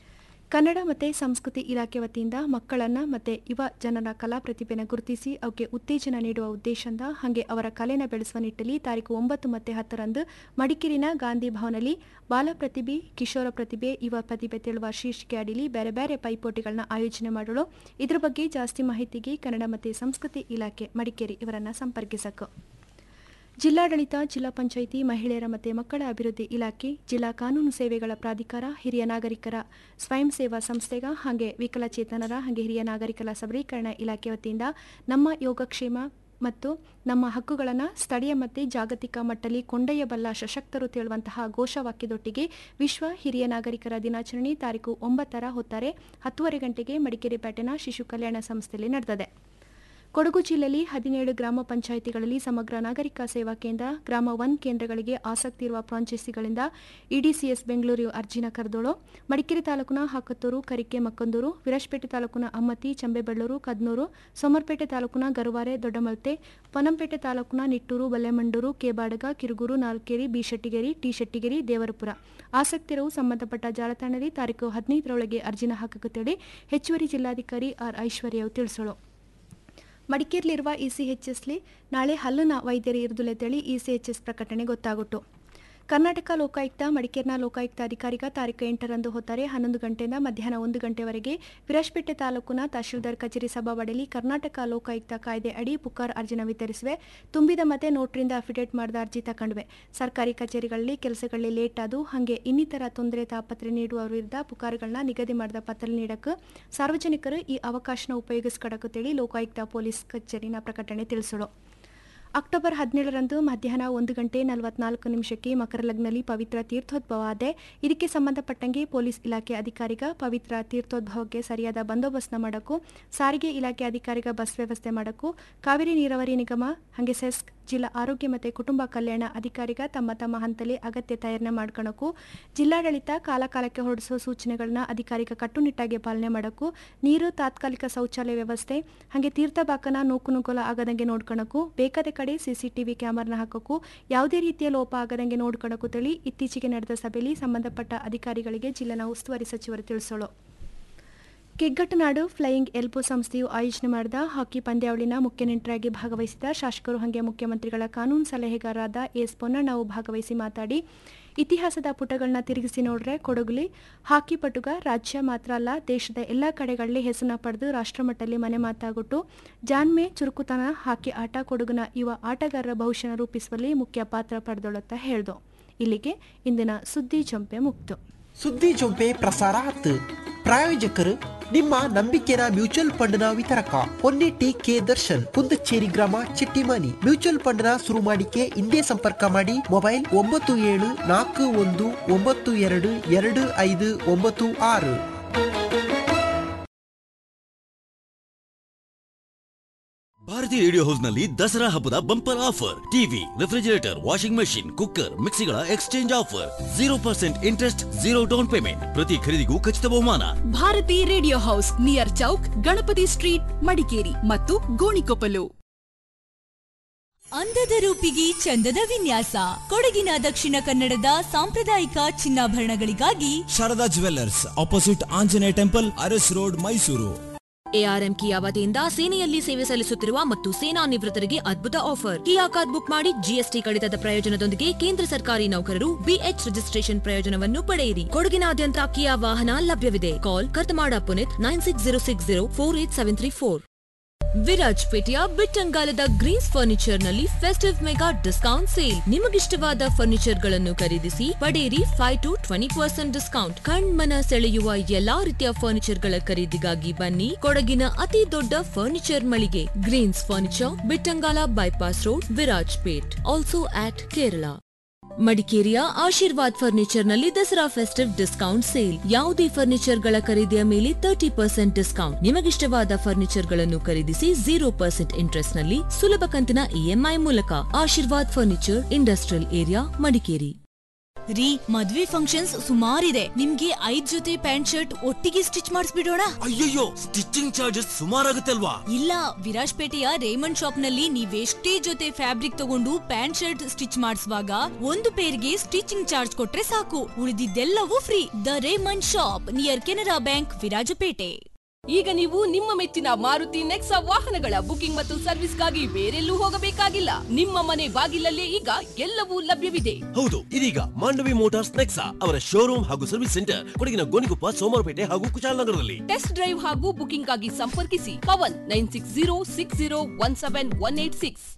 ಕನ್ನಡ ಮತ್ತು ಸಂಸ್ಕೃತಿ ಇಲಾಖೆ ವತಿಯಿಂದ ಮಕ್ಕಳನ್ನ ಮತ್ತು ಯುವ ಜನರ ಕಲಾ ಪ್ರತಿಭೆನ ಗುರುತಿಸಿ ಅವಕ್ಕೆ ಉತ್ತೇಜನ ನೀಡುವ ಉದ್ದೇಶದಿಂದ ಹಾಗೆ ಅವರ ಕಲೆನ ಬೆಳೆಸುವ ನಿಟ್ಟಲ್ಲಿ ತಾರೀಕು ಒಂಬತ್ತು ಮತ್ತು ಹತ್ತರಂದು ಮಡಿಕೇರಿನ ಗಾಂಧಿ ಭವನಲ್ಲಿ ಬಾಲ ಪ್ರತಿಭೆ ಕಿಶೋರ ಪ್ರತಿಭೆ ಯುವ ಪ್ರತಿಭೆ ತಿಳುವ ಶೀರ್ಷಿಕೆ ಅಡಿಲಿ ಬೇರೆ ಬೇರೆ ಪೈಪೋಟಿಗಳನ್ನ ಆಯೋಜನೆ ಮಾಡಲು ಇದ್ರ ಬಗ್ಗೆ ಜಾಸ್ತಿ ಮಾಹಿತಿಗೆ ಕನ್ನಡ ಮತ್ತು ಸಂಸ್ಕೃತಿ ಇಲಾಖೆ ಮಡಿಕೇರಿ ಇವರನ್ನ ಸಂಪರ್ಕಿಸಕು ಜಿಲ್ಲಾಡಳಿತ ಜಿಲ್ಲಾ ಪಂಚಾಯಿತಿ ಮಹಿಳೆಯರ ಮತ್ತು ಮಕ್ಕಳ ಅಭಿವೃದ್ಧಿ ಇಲಾಖೆ ಜಿಲ್ಲಾ ಕಾನೂನು ಸೇವೆಗಳ ಪ್ರಾಧಿಕಾರ ಹಿರಿಯ ನಾಗರಿಕರ ಸ್ವಯಂ ಸೇವಾ ಸಂಸ್ಥೆಗ ಹಾಗೆ ವಿಕಲಚೇತನರ ಹಾಗೆ ಹಿರಿಯ ನಾಗರಿಕರ ಸಬಲೀಕರಣ ಇಲಾಖೆ ವತಿಯಿಂದ ನಮ್ಮ ಯೋಗಕ್ಷೇಮ ಮತ್ತು ನಮ್ಮ ಹಕ್ಕುಗಳನ್ನು ಸ್ಥಳೀಯ ಮತ್ತು ಜಾಗತಿಕ ಮಟ್ಟದಲ್ಲಿ ಕೊಂಡೊಯ್ಯಬಲ್ಲ ಸಶಕ್ತರು ತೇಳುವಂತಹ ಘೋಷವಾಕ್ಯದೊಟ್ಟಿಗೆ ವಿಶ್ವ ಹಿರಿಯ ನಾಗರಿಕರ ದಿನಾಚರಣೆ ತಾರೀಕು ಒಂಬತ್ತರ ಹೊತ್ತಾರೆ ಹತ್ತುವರೆ ಗಂಟೆಗೆ ಮಡಿಕೇರಿ ಪೇಟೆನ ಶಿಶು ಕಲ್ಯಾಣ ಸಂಸ್ಥೆಯಲ್ಲಿ ನಡೆದಿದೆ ಕೊಡಗು ಜಿಲ್ಲೆಯಲ್ಲಿ ಹದಿನೇಳು ಗ್ರಾಮ ಪಂಚಾಯಿತಿಗಳಲ್ಲಿ ಸಮಗ್ರ ನಾಗರಿಕ ಸೇವಾ ಕೇಂದ್ರ ಗ್ರಾಮ ಒನ್ ಕೇಂದ್ರಗಳಿಗೆ ಆಸಕ್ತಿ ಇರುವ ಫ್ರಾಂಚೈಸಿಗಳಿಂದ ಇಡಿಸಿಎಸ್ ಬೆಂಗಳೂರು ಅರ್ಜಿನ ಕರೆದೋಳು ಮಡಿಕೇರಿ ತಾಲೂಕಿನ ಹಾಕತ್ತೂರು ಕರಿಕೆ ಮಕ್ಕಂದೂರು ವಿರಾಜಪೇಟೆ ತಾಲೂಕಿನ ಅಮ್ಮತಿ ಚಂಬೆಬೆಳ್ಳೂರು ಕದ್ನೂರು ಸೋಮರ್ಪೇಟೆ ತಾಲೂಕಿನ ಗರುವಾರೆ ದೊಡ್ಡಮಲ್ತೆ ಪೊನ್ನಂಪೇಟೆ ತಾಲೂಕಿನ ನಿಟ್ಟೂರು ಬಲ್ಲೆಮಂಡೂರು ಕೆಬಾಡಗ ಕಿರುಗೂರು ನಾಲ್ಕೇರಿ ಬಿ ಶೆಟ್ಟಿಗೇರಿ ಟಿ ಶೆಟ್ಟಿಗೇರಿ ದೇವರಪುರ ಆಸಕ್ತಿರವು ಸಂಬಂಧಪಟ್ಟ ಜಾಲತಾಣದಲ್ಲಿ ತಾರೀಕು ಹದಿನೈದರೊಳಗೆ ಅರ್ಜಿನ ಹಾಕುತ್ತೇಳಿ ಹೆಚ್ಚುವರಿ ಜಿಲ್ಲಾಧಿಕಾರಿ ಆರ್ ಐಶ್ವರ್ಯವು ತಿಳಿಸಳು ಮಡಿಕೇರಿಲಿರುವ ಇಸಿಎಚ್ಎಸ್ಲಿ ನಾಳೆ ಹಲ್ಲಿನ ವೈದ್ಯರು ಇರುದುಲೆ ತೇಳಿ ಇಸಿಎಚ್ಎಸ್ ಪ್ರಕಟಣೆ ಗೊತ್ತಾಗುಟ್ಟು ಕರ್ನಾಟಕ ಲೋಕಾಯುಕ್ತ ಮಡಿಕೇರಿನ ಲೋಕಾಯುಕ್ತ ಅಧಿಕಾರಿಗ ತಾರೀಕು ಎಂಟರಂದು ಹೊತ್ತಾರೆ ಹನ್ನೊಂದು ಗಂಟೆಯಿಂದ ಮಧ್ಯಾಹ್ನ ಒಂದು ಗಂಟೆವರೆಗೆ ವಿರಾಜಪೇಟೆ ತಾಲೂಕಿನ ತಹಶೀಲ್ದಾರ್ ಕಚೇರಿ ಸಭಾವಳಿಯಲ್ಲಿ ಕರ್ನಾಟಕ ಲೋಕಾಯುಕ್ತ ಕಾಯ್ದೆ ಅಡಿ ಪುಕಾರ್ ಅರ್ಜಿನ ವಿತರಿಸಿವೆ ತುಂಬಿದ ಮತ್ತೆ ನೋಟ್ರಿಂದ ಅಫಿಡೇಟ್ ಮಾಡಿದ ಅರ್ಜಿ ತಗೊಂಡ್ವೆ ಸರ್ಕಾರಿ ಕಚೇರಿಗಳಲ್ಲಿ ಕೆಲಸಗಳಲ್ಲಿ ಲೇಟ್ ಆದು ಹಾಗೆ ಇನ್ನಿತರ ತೊಂದರೆ ತಾಪತ್ರೆ ನೀಡುವ ವಿರುದ್ಧ ಪುಕಾರ್ಗಳನ್ನ ನಿಗದಿ ಮಾಡಿದ ಪತ್ರ ನೀಡಕ್ಕೆ ಸಾರ್ವಜನಿಕರು ಈ ಅವಕಾಶನ ಉಪಯೋಗಿಸ್ಕೊಡಕಂತೇಳಿ ಲೋಕಾಯುಕ್ತ ಪೊಲೀಸ್ ಕಚೇರಿನ ಪ್ರಕಟಣೆ ತಿಳಿಸಲು ಅಕ್ಟೋಬರ್ ಹದಿನೇಳರಂದು ಮಧ್ಯಾಹ್ನ ಒಂದು ಗಂಟೆ ನಲವತ್ನಾಲ್ಕು ನಿಮಿಷಕ್ಕೆ ಮಕರಲಗ್ನಲ್ಲಿ ಪವಿತ್ರ ತೀರ್ಥೋದ್ಭವ ಆದೆ ಇದಕ್ಕೆ ಸಂಬಂಧಪಟ್ಟಂಗೆ ಪೊಲೀಸ್ ಇಲಾಖೆ ಅಧಿಕಾರಿಗ ಪವಿತ್ರ ತೀರ್ಥೋದ್ಭವಕ್ಕೆ ಸರಿಯಾದ ಬಂದೋಬಸ್ತ್ನ ಮಾಡಕ್ಕೂ ಸಾರಿಗೆ ಇಲಾಖೆ ಅಧಿಕಾರಿಗ ಬಸ್ ವ್ಯವಸ್ಥೆ ಮಾಡಕ್ಕೂ ಕಾವೇರಿ ನೀರಾವರಿ ನಿಗಮ ಹಾಗೆ ಸೆಸ್ಕ್ ಜಿಲ್ಲಾ ಆರೋಗ್ಯ ಮತ್ತು ಕುಟುಂಬ ಕಲ್ಯಾಣ ಅಧಿಕಾರಿಗ ತಮ್ಮ ತಮ್ಮ ಹಂತಲ್ಲಿ ಅಗತ್ಯ ತಯಾರಣೆ ಮಾಡ್ಕೊಳಕ್ಕೂ ಜಿಲ್ಲಾಡಳಿತ ಕಾಲಕಾಲಕ್ಕೆ ಹೊರಡಿಸುವ ಸೂಚನೆಗಳನ್ನ ಅಧಿಕಾರಿಗ ಕಟ್ಟುನಿಟ್ಟಾಗಿ ಪಾಲನೆ ಮಾಡಕ್ಕೂ ನೀರು ತಾತ್ಕಾಲಿಕ ಶೌಚಾಲಯ ವ್ಯವಸ್ಥೆ ಹಾಗೆ ತೀರ್ಥಬಾಕನ ನೂಕು ನುಗ್ಗಲ ಆಗದಂಗೆ ನೋಡ್ಕೊಳಕ್ಕೂ ಬೇಕಾದ ಕಡೆ ಸಿಸಿಟಿವಿ ಕ್ಯಾಮರಾನ ಹಾಕೋಕ್ಕೂ ಯಾವುದೇ ರೀತಿಯ ಲೋಪ ಆಗದಂಗೆ ನೋಡ್ಕೊಳಕ್ಕೂ ತಿಳಿ ಇತ್ತೀಚೆಗೆ ನಡೆದ ಸಭೆಯಲ್ಲಿ ಸಂಬಂಧಪಟ್ಟ ಅಧಿಕಾರಿಗಳಿಗೆ ಜಿಲ್ಲಾ ಉಸ್ತುವಾರಿ ಸಚಿವರು ತಿಳಿಸೋಳು ಕೆಗ್ಗಟ್ಟನಾಡು ಫ್ಲೈಯಿಂಗ್ ಎಲ್ಬೋ ಸಂಸ್ಥೆಯು ಆಯೋಜನೆ ಮಾಡಿದ ಹಾಕಿ ಪಂದ್ಯಾವಳಿನ ಮುಖ್ಯ ನೆಂಟರಾಗಿ ಭಾಗವಹಿಸಿದ ಶಾಸಕರು ಹಾಗೆ ಮುಖ್ಯಮಂತ್ರಿಗಳ ಕಾನೂನು ಸಲಹೆಗಾರರಾದ ಎಸ್ ಪೊನ್ನಣ್ಣವು ಭಾಗವಹಿಸಿ ಮಾತಾಡಿ ಇತಿಹಾಸದ ಪುಟಗಳನ್ನ ತಿರುಗಿಸಿ ನೋಡ್ರೆ ಕೊಡಗುಲಿ ಹಾಕಿ ಪಟುಗ ರಾಜ್ಯ ಮಾತ್ರ ಅಲ್ಲ ದೇಶದ ಎಲ್ಲ ಕಡೆಗಳಲ್ಲಿ ಹೆಸರನ್ನ ಪಡೆದು ರಾಷ್ಟ್ರಮಟ್ಟದಲ್ಲಿ ಮನೆ ಮಾತಾಗೊಟ್ಟು ಜಾನ್ಮೆ ಚುರುಕುತನ ಹಾಕಿ ಆಟ ಕೊಡಗುನ ಯುವ ಆಟಗಾರರ ಭವಿಷ್ಯನ ರೂಪಿಸುವಲ್ಲಿ ಮುಖ್ಯ ಪಾತ್ರ ಪಡೆದೊಳತ್ತ ಹೇಳ್ದು ಇಲ್ಲಿಗೆ ಇಂದಿನ ಸುದ್ದಿ ಜಂಪೆ ಮುಕ್ತು ಸುದ್ದಿ ಜೊಂಪೆ ಪ್ರಸಾರ ಆತು ಪ್ರಾಯೋಜಕರು ನಿಮ್ಮ ನಂಬಿಕೆನ ಮ್ಯೂಚುವಲ್ ಫಂಡ್ನ ವಿತರಕ ಹೊನ್ನೆಟ್ಟಿ ಕೆ ದರ್ಶನ್ ಕುಂದಚೇರಿ ಗ್ರಾಮ ಚಿಟ್ಟಿಮಾನಿ ಮ್ಯೂಚುವಲ್ ಫಂಡ್ನ ಶುರು ಮಾಡಿಕೆ ಇಂದೇ ಸಂಪರ್ಕ ಮಾಡಿ ಮೊಬೈಲ್ ಒಂಬತ್ತು ಏಳು ನಾಲ್ಕು ಒಂದು ಒಂಬತ್ತು ಎರಡು ಎರಡು ಐದು ಒಂಬತ್ತು ಆರು ಭಾರತಿ ರೇಡಿಯೋ ಹೌಸ್ ನಲ್ಲಿ ದಸರಾ ಹಬ್ಬದ bumper offer TV refrigerator washing machine cooker ಮಿಕ್ಸಿಗಳ exchange offer zero percent interest zero down payment ಪ್ರತಿ ಖರೀದಿಗೂ ಖಚಿತ ಬಹುಮಾನ Bharathi radio house near Chowk Ganapathi street Madikeri ಮತ್ತು ಗೋಣಿಕೊಪ್ಪಲು ಅಂದದ ರೂಪಿಗೆ ಚಂದದ ವಿನ್ಯಾಸ ಕೊಡಗಿನ ದಕ್ಷಿಣ ಕನ್ನಡದ ಸಾಂಪ್ರದಾಯಿಕ ಚಿನ್ನಾಭರಣಗಳಿಗಾಗಿ Sharada jewellers opposite Anjaneya temple Aras road Mysuru ARM Kia ವತಿಯಿಂದ ಸೇನೆಯಲ್ಲಿ ಸೇವೆ ಸಲ್ಲಿಸುತ್ತಿರುವ ಮತ್ತು ಸೇನಾ ನಿವೃತ್ತರಿಗೆ ಅದ್ಭುತ ಆಫರ್ ಕಿಯಾ ಕಾರ್ಡ್ ಬುಕ್ ಮಾಡಿ ಜಿಎಸ್ಟಿ ಕಡಿತದ ಪ್ರಯೋಜನದೊಂದಿಗೆ ಕೇಂದ್ರ ಸರ್ಕಾರಿ ನೌಕರರು ಬಿಎಚ್ ರಿಜಿಸ್ಟ್ರೇಷನ್ ಪ್ರಯೋಜನವನ್ನು ಪಡೆಯಿರಿ ಕೊಡಗಿನಾದ್ಯಂತ ಕಿಯಾ ವಾಹನ ಲಭ್ಯವಿದೆ call Kartamada Puneeth nine six zero six zero four eight seven three four ವಿರಾಜ್ಪೇಟೆಯ ಬಿಟ್ಟಂಗಾಲದ ಗ್ರೀನ್ಸ್ ಫರ್ನಿಚರ್ ನಲ್ಲಿ ಫೆಸ್ಟಿವ್ ಮೆಗಾ ಡಿಸ್ಕೌಂಟ್ ಸೇಲ್ ನಿಮಗಿಷ್ಟವಾದ ಫರ್ನಿಚರ್ ಗಳನ್ನು ಖರೀದಿಸಿ ಪಡೆಯಿರಿ five to twenty percent discount ಕಣ್ಮನ ಸೆಳೆಯುವ ಎಲ್ಲಾ ರೀತಿಯ ಫರ್ನಿಚರ್ ಗಳ ಖರೀದಿಗಾಗಿ ಬನ್ನಿ ಕೊಡಗಿನ ಅತಿ ದೊಡ್ಡ ಫರ್ನಿಚರ್ ಮಳಿಗೆ greens furniture Bittangala bypass road Virajpet also at Kerala ಮಡಿಕೇರಿಯ ಆಶೀರ್ವಾದ್ ಫರ್ನಿಚರ್ ನಲ್ಲಿ ದಸರಾ ಫೆಸ್ಟಿವ್ ಡಿಸ್ಕೌಂಟ್ ಸೇಲ್ ಯಾವುದೇ ಫರ್ನಿಚರ್ ಗಳ ಖರೀದಿಯ ಮೇಲೆ ತರ್ಟಿ ಪರ್ಸೆಂಟ್ ಡಿಸ್ಕೌಂಟ್ ನಿಮಗಿಷ್ಟವಾದ ಫರ್ನಿಚರ್ ಗಳನ್ನು ಖರೀದಿಸಿ ಜೀರೋ ಪರ್ಸೆಂಟ್ ಇಂಟ್ರೆಸ್ಟ್ ನಲ್ಲಿ ಸುಲಭ ಕಂತಿನ ಇಎಂಐ ಮೂಲಕ Ashirvad furniture industrial area Madikeri ರೀ ಮದ್ವೆ ಫಂಕ್ಷನ್ಸ್ ಸುಮಾರಿದೆ ನಿಮ್ಗೆ ಐದ್ ಜೊತೆ ಪ್ಯಾಂಟ್ ಶರ್ಟ್ ಒಟ್ಟಿಗೆ ಸ್ಟಿಚ್ ಮಾಡಿಸ್ಬಿಡೋಣ ಅಯ್ಯಯ್ಯೋ ಸ್ಟಿಚಿಂಗ್ ಚಾರ್ಜಸ್ ಸುಮಾರಾಗುತ್ತೆ ಅಲ್ವಾ ಇಲ್ಲ ವಿರಾಜ್ಪೇಟೆಯ ರೇಮಂಡ್ ಶಾಪ್ ನಲ್ಲಿ ನೀವೆಷ್ಟೇ ಜೊತೆ ಫ್ಯಾಬ್ರಿಕ್ ತಗೊಂಡು ಪ್ಯಾಂಟ್ ಶರ್ಟ್ ಸ್ಟಿಚ್ ಮಾಡಿಸುವಾಗ ಒಂದು ಪೇರ್ಗೆ ಸ್ಟಿಚಿಂಗ್ ಚಾರ್ಜ್ ಕೊಟ್ರೆ ಸಾಕು ಉಳಿದಿದ್ದೆಲ್ಲವೂ free the Raymond shop near Canara bank Virajpet ಈಗ ನೀವು ನಿಮ್ಮ ಮೆಚ್ಚಿನ ಮಾರುತಿ ನೆಕ್ಸಾ ವಾಹನಗಳ ಬುಕಿಂಗ್ ಮತ್ತು ಸರ್ವಿಸ್ಗಾಗಿ ಬೇರೆಲ್ಲೂ ಹೋಗಬೇಕಾಗಿಲ್ಲ ನಿಮ್ಮ ಮನೆ ಬಾಗಿಲಲ್ಲೇ ಈಗ ಎಲ್ಲವೂ ಲಭ್ಯವಿದೆ ಹೌದು ಇದೀಗ ಮಾಂಡವಿ ಮೋಟಾರ್ಸ್ ನೆಕ್ಸಾ ಅವರ ಶೋರೂಮ್ ಹಾಗೂ ಸರ್ವಿಸ್ ಸೆಂಟರ್ ಕೊಡಗಿನ ಗೋಣಿಕೊಪ್ಪ ಸೋಮವಾರಪೇಟೆ ಹಾಗೂ ಕುಶಾಲನಗರದಲ್ಲಿ ಟೆಸ್ಟ್ ಡ್ರೈವ್ ಹಾಗೂ ಬುಕಿಂಗ್ ಆಗಿ ಸಂಪರ್ಕಿಸಿ Pavan nine six zero six zero one seven one eight six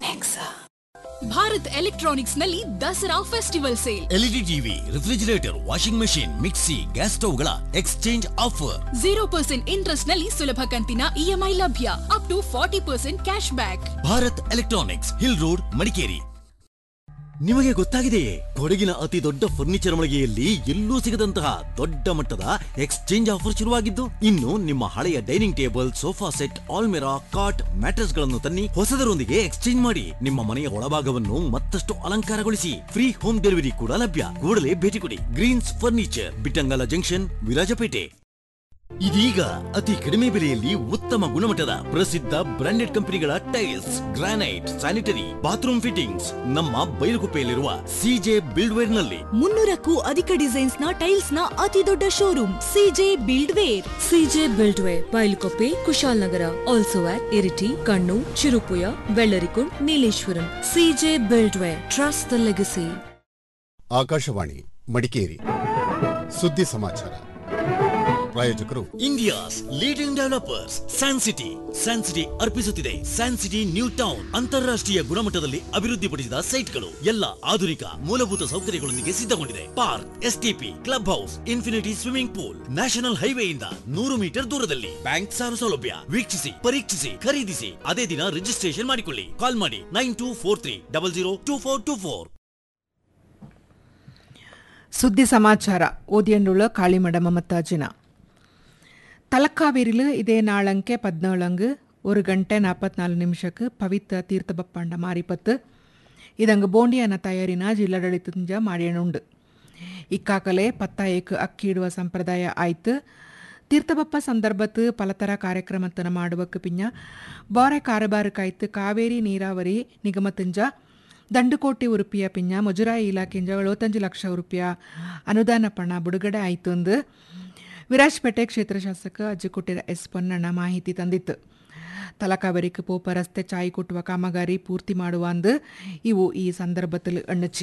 Bharat electronics ನಲ್ಲಿ Dasara festival sale LED TV refrigerator washing machine mixie gas ಸ್ಟವ್ಗಳ exchange offer zero percent interest ನಲ್ಲಿ ಸುಲಭ ಕಂತಿನ ಇಎಂಐ ಲಭ್ಯ up to forty percent cash back Bharat electronics hill road Madikeri ನಿಮಗೆ ಗೊತ್ತಾಗಿದೆಯೇ ಕೊಡಗಿನ ಅತಿ ದೊಡ್ಡ ಫರ್ನಿಚರ್ ಮಳಿಗೆಯಲ್ಲಿ ಎಲ್ಲೂ ಸಿಗದಂತಹ ದೊಡ್ಡ ಮಟ್ಟದ ಎಕ್ಸ್ಚೇಂಜ್ ಆಫರ್ ಶುರುವಾಗಿದ್ದು ಇನ್ನು ನಿಮ್ಮ ಹಳೆಯ ಡೈನಿಂಗ್ ಟೇಬಲ್ ಸೋಫಾ ಸೆಟ್ ಆಲ್ಮೆರಾ ಕಾಟ್ ಮ್ಯಾಟ್ರೆಸ್ ಗಳನ್ನು ತನ್ನಿ ಹೊಸದರೊಂದಿಗೆ ಎಕ್ಸ್ಚೇಂಜ್ ಮಾಡಿ ನಿಮ್ಮ ಮನೆಯ ಒಳಭಾಗವನ್ನು ಮತ್ತಷ್ಟು ಅಲಂಕಾರಗೊಳಿಸಿ ಫ್ರೀ ಹೋಮ್ ಡೆಲಿವರಿ ಕೂಡ ಲಭ್ಯ ಕೂಡಲೇ ಭೇಟಿ ಕೊಡಿ greens furniture Bittangala junction Virajpet ಇದೀಗ ಅತಿ ಕಡಿಮೆ ಬೆಲೆಯಲ್ಲಿ ಉತ್ತಮ ಗುಣಮಟ್ಟದ ಪ್ರಸಿದ್ಧ ಬ್ರಾಂಡೆಡ್ ಕಂಪನಿಗಳ tiles granite sanitary bathroom fittings ನಮ್ಮ ಬೈಲುಗುಪ್ಪೆಯಲ್ಲಿರುವ ಸಿಜೆ ಬಿಲ್ಡ್ವೇರ್ ನಲ್ಲಿ ಮುನ್ನೂರಕ್ಕೂ ಅಧಿಕ ಡಿಸೈನ್ಸ್ ನ ಟೈಲ್ಸ್ ನ ಅತಿ ದೊಡ್ಡ showroom CJ buildware CJ buildware Bylakuppe Kushalnagar also at Iritty Kannur Cherupuzha Bellarikund Nileshwaram CJ buildware trust the legacy Akashvani Madikeri ಸುದ್ದಿ ಸಮಾಚಾರ ಪ್ರಾಯೋಜಕರು India's leading developers San City San City ಅರ್ಪಿಸುತ್ತಿದೆ ಸ್ಯಾನ್ ಸಿಟಿ ನ್ಯೂ ಟೌನ್ ಅಂತಾರಾಷ್ಟ್ರೀಯ ಗುಣಮಟ್ಟದಲ್ಲಿ ಅಭಿವೃದ್ಧಿಪಡಿಸಿದ ಸೈಟ್ಗಳು ಎಲ್ಲ ಆಧುನಿಕ ಮೂಲಭೂತ ಸೌಕರ್ಯಗಳೊಂದಿಗೆ ಸಿದ್ಧಗೊಂಡಿದೆ park STP club house infinity swimming pool national ಹೈವೇಯಿಂದ ನೂರು ಮೀಟರ್ ದೂರದಲ್ಲಿ ಬ್ಯಾಂಕ್ ಸಾಲ ಸೌಲಭ್ಯ ವೀಕ್ಷಿಸಿ ಪರೀಕ್ಷಿಸಿ ಖರೀದಿಸಿ ಅದೇ ದಿನ ರಿಜಿಸ್ಟ್ರೇಷನ್ ಮಾಡಿಕೊಳ್ಳಿ ಕಾಲ್ ಮಾಡಿ nine two four three double zero two four two four சுத்தி சமாச்சார ஓதியண்டுள்ள காளிமட மமத்தாஜின ತಲಕಾವೇರಿಲು ಇದೇ ನಾಳಂಕೆ ಪದ್ನೇಳಂಗು ஒரு ಗಂಟೆ ನಾಲ್ಪತ್ನಾಲ್ಕು ನಿಮಿಷಕ್ಕೆ ಪವಿತ್ರ ತೀರ್ಥಬಪ್ಪಂಡ ಮಾರಿಪತ್ತು ಇದಂಗ ಬೋಂಡಿಯನ ತಯಾರಿನ ಜಿಲ್ಲಾಡಳಿತದಿಂದ ಮಾಡಿಯಣುಂಡು ಇಕ್ಕಾಕಲೆ ಪತ್ತಾಯಕ್ಕೆ ಅಕ್ಕಿ ಇಡುವ ಸಂಪ್ರದಾಯ ಆಯ್ತು ತೀರ್ಥಬಪ್ಪ ಸಂದರ್ಭತ್ತು ಪಲತರ ಕಾರ್ಯಕ್ರಮತನ ಮಾಡುವಕ್ಕೆ ಪಿಂಜ ಬಾರೆ ಕಾರಬಾರಕ್ಕಾಯ್ತು ಕಾವೇರಿ ನೀರಾವರಿ ನಿಗಮತಂಜ ದಂಡುಕೋಟಿ ಉರುಪಿಯ ಪಿಂಜ ಮುಜರಾಯಿ ಇಲಾಖೆಂಜ ಎಳುವತ್ತಂಜು ಲಕ್ಷ ಉರುಪಿಯ ಅನುದಾನ ಪಣ ಬಿಡುಗಡೆ ಆಯ್ತು ಅಂದು ವಿರಾಜ್ಪೇಟೆ ಕ್ಷೇತ್ರ ಶಾಸಕ ಅಜ್ಜಿಕೊಟ್ಟಿರ ಎಸ್ ಪೊನ್ನಣ್ಣ ಮಾಹಿತಿ ತಂದಿತ್ತು ತಲಕಾವರಿக்கு ಪೋಪ ರಸ್ತೆ ಚಾಯಿ ಕೊಟ್ಟುವ ಕಾಮಗಾರಿ ಪೂರ್ತಿ ಮಾಡುವ ಅಂದು ಇವು ಈ ಸಂದರ್ಭದಲ್ಲಿ ಅಣ್ಣಚಿ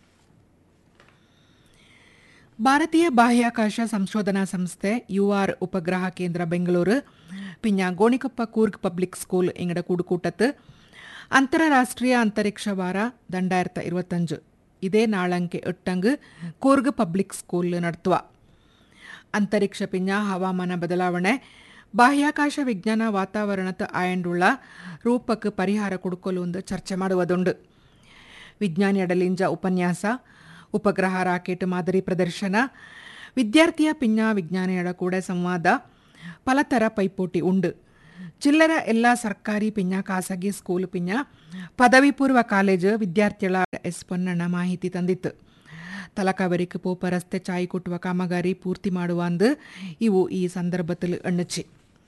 ಭಾರತೀಯ ಬಾಹ್ಯಾಕಾಶ ಸಂಶೋಧನಾ ಸಂಸ್ಥೆ ಯುಆರ್ ಉಪಗ್ರಹ ಕೇಂದ್ರ ಬೆಂಗಳೂರು ಪಿಂಜ ಗೋಣಿಕೊಪ್ಪ ಕೂರ್ಗ್ ಪಬ್ಲಿಕ್ ಸ್ಕೂಲ್ ಇಂಗಡ ಕೂಡುಕೂಟತ್ತು ಅಂತಾರಾಷ್ಟ್ರೀಯ ಅಂತರಿಕ್ಷ ವಾರ ದಂಡಾಯಿರತ್ತ இருபத்தஞ்சு ಇದೇ ನಾಳಂಕೆ ಎಟ್ಟಂಗು ಕೂರ್ಗ್ ಪಬ್ಲಿಕ್ ಸ್ಕೂಲ್ ನಡ್ತುವ ಅಂತರಿಕ್ಷ ಪಿಂಜ ಹವಾಮಾನ ಬದಲಾವಣೆ ಬಾಹ್ಯಾಕಾಶ ವಿಜ್ಞಾನ ವಾತಾವರಣದ ಆಯಂಡುಳ್ಳ ರೂಪಕ್ಕೆ ಪರಿಹಾರ ಕೊಡುಕೊಲು ಒಂದು ಚರ್ಚೆ ಮಾಡುವುದುಂಡು ವಿಜ್ಞಾನಿ ಅಡಲಿಂಜ ಉಪನ್ಯಾಸ ಉಪಗ್ರಹ ರಾಕೆಟ್ ಮಾದರಿ ಪ್ರದರ್ಶನ ವಿದ್ಯಾರ್ಥಿಯ ಪಿಂಜ ವಿಜ್ಞಾನಿಯಡ ಕೂಡ ಸಂವಾದ ಪಲತರ ಪೈಪೋಟಿ ಉಂಡು ಚಿಲ್ಲರ ಎಲ್ಲ ಸರ್ಕಾರಿ ಪಿಂಜ ಖಾಸಗಿ ಸ್ಕೂಲ್ ಪಿಂಜ ಪದವಿ ಪೂರ್ವ ಕಾಲೇಜು ವಿದ್ಯಾರ್ಥಿಗಳ ಎಸ್ ಪೊನ್ನಣ್ಣ ಮಾಹಿತಿ ತಂದಿತ್ತು ತಲಕಾವರಿக்கு ಪೋಪ ರಸ್ತೆ ಚಾಯಿ ಕೊಟ್ಟುವ ಕಾಮಗಾರಿ ಪೂರ್ತಿ ಮಾಡುವ ಅಂದು ಇವು ಈ ಸಂದರ್ಭದಲ್ಲಿ ಅಣ್ಣಚಿ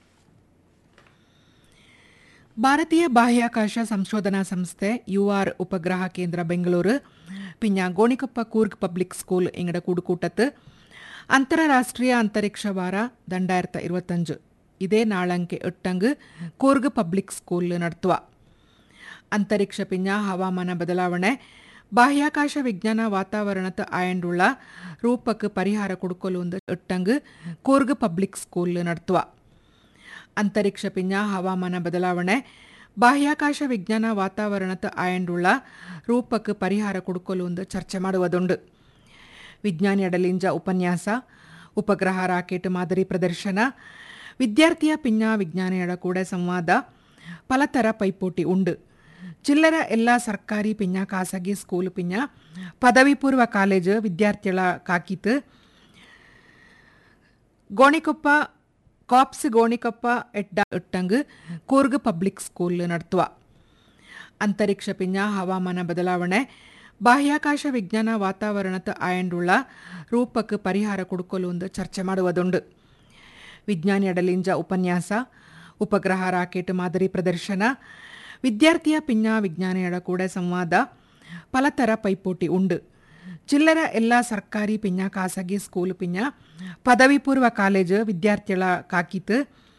ಭಾರತೀಯ ಬಾಹ್ಯಾಕಾಶ ಸಂಶೋಧನಾ ಸಂಸ್ಥೆ ಯುಆರ್ ಉಪಗ್ರಹ ಕೇಂದ್ರ ಬೆಂಗಳೂರು ಪಿಂಜ ಗೋಣಿಕೊಪ್ಪ ಕೂರ್ಗ್ ಪಬ್ಲಿಕ್ ಸ್ಕೂಲ್ ಇಂಗಡ ಕೂಡುಕೂಟತ್ತು ಅಂತಾರಾಷ್ಟ್ರೀಯ ಅಂತರಿಕ್ಷ ವಾರ ದಂಡಾಯಿರತ್ತ இருபத்தஞ்சு ಇದೇ ನಾಳಂಕೆ ಎಟ್ಟಂಗು ಕೂರ್ಗ್ ಪಬ್ಲಿಕ್ ಸ್ಕೂಲ್ ನಡ್ತುವ ಅಂತರಿಕ್ಷ ಪಿಂಜ ಹವಾಮಾನ ಬದಲಾವಣೆ ಬಾಹ್ಯಾಕಾಶ ವಿಜ್ಞಾನ ವಾತಾವರಣದ ಆಯಂಡುಳ್ಳ ರೂಪಕ್ಕೆ ಪರಿಹಾರ ಕೊಡುಕೊಲು ಒಂದು ಎಟ್ಟಂಗು ಕೂರ್ಗ್ ಪಬ್ಲಿಕ್ ಸ್ಕೂಲ್ ನಡ್ತುವ ಅಂತರಿಕ್ಷ ಪಿಂಜ ಹವಾಮಾನ ಬದಲಾವಣೆ ಬಾಹ್ಯಾಕಾಶ ವಿಜ್ಞಾನ ವಾತಾವರಣದ ಆಯಂಡುಳ್ಳ ರೂಪಕ್ಕೆ ಪರಿಹಾರ ಕೊಡುಕೊಲು ಒಂದು ಚರ್ಚೆ ಮಾಡುವುದುಂಡು ವಿಜ್ಞಾನಿ ಅಡಲಿಂಜ ಉಪನ್ಯಾಸ ಉಪಗ್ರಹ ರಾಕೆಟ್ ಮಾದರಿ ಪ್ರದರ್ಶನ ವಿದ್ಯಾರ್ಥಿಯ ಪಿಂಜ ವಿಜ್ಞಾನಿಯಡ ಕೂಡ ಸಂವಾದ ಪಲತರ ಪೈಪೋಟಿ ಉಂಡು ಚಿಲ್ಲರ ಎಲ್ಲ ಸರ್ಕಾರಿ ಪಿಂಜ ಖಾಸಗಿ ಸ್ಕೂಲ್ ಪಿಂಜ ಪದವಿ ಪೂರ್ವ ಕಾಲೇಜು ವಿದ್ಯಾರ್ಥಿಗಳ ಕಾಕಿತು ಗೋಣಿಕೊಪ್ಪ ಕಾಪ್ಸ್ ಗೋಣಿಕೊಪ್ಪ ಎಡ್ಡ ಎಟ್ಟಂಗು ಕೂರ್ಗ್ ಪಬ್ಲಿಕ್ ಸ್ಕೂಲ್ ನಡ್ತುವ ಅಂತರಿಕ್ಷ ಪಿಂಜ ಹವಾಮಾನ ಬದಲಾವಣೆ ಬಾಹ್ಯಾಕಾಶ ವಿಜ್ಞಾನ ವಾತಾವರಣದ ಆಯಂಡುಳ್ಳ ರೂಪಕ್ಕೆ ಪರಿಹಾರ ಕೊಡುಕೊಲು ಒಂದು ಚರ್ಚೆ ಮಾಡುವುದುಂಡು ವಿಜ್ಞಾನಿ ಅಡಲಿಂಜ ಉಪನ್ಯಾಸ ಉಪಗ್ರಹ ರಾಕೆಟ್ ಮಾದರಿ ಪ್ರದರ್ಶನ ವಿದ್ಯಾರ್ಥಿಯ ಪಿಂಜ ವಿಜ್ಞಾನಿಯಡ ಕೂಡ ಸಂವಾದ ಪಲತರ ಪೈಪೋಟಿ ಉಂಡು ಚಿಲ್ಲರ ಎಲ್ಲ ಸರ್ಕಾರಿ ಪಿಂಜ ಖಾಸಗಿ ಸ್ಕೂಲ್ ಪಿಂಜ ಪದವಿ ಪೂರ್ವ ಕಾಲೇಜು ವಿದ್ಯಾರ್ಥಿಗಳ ಕಾಕಿತು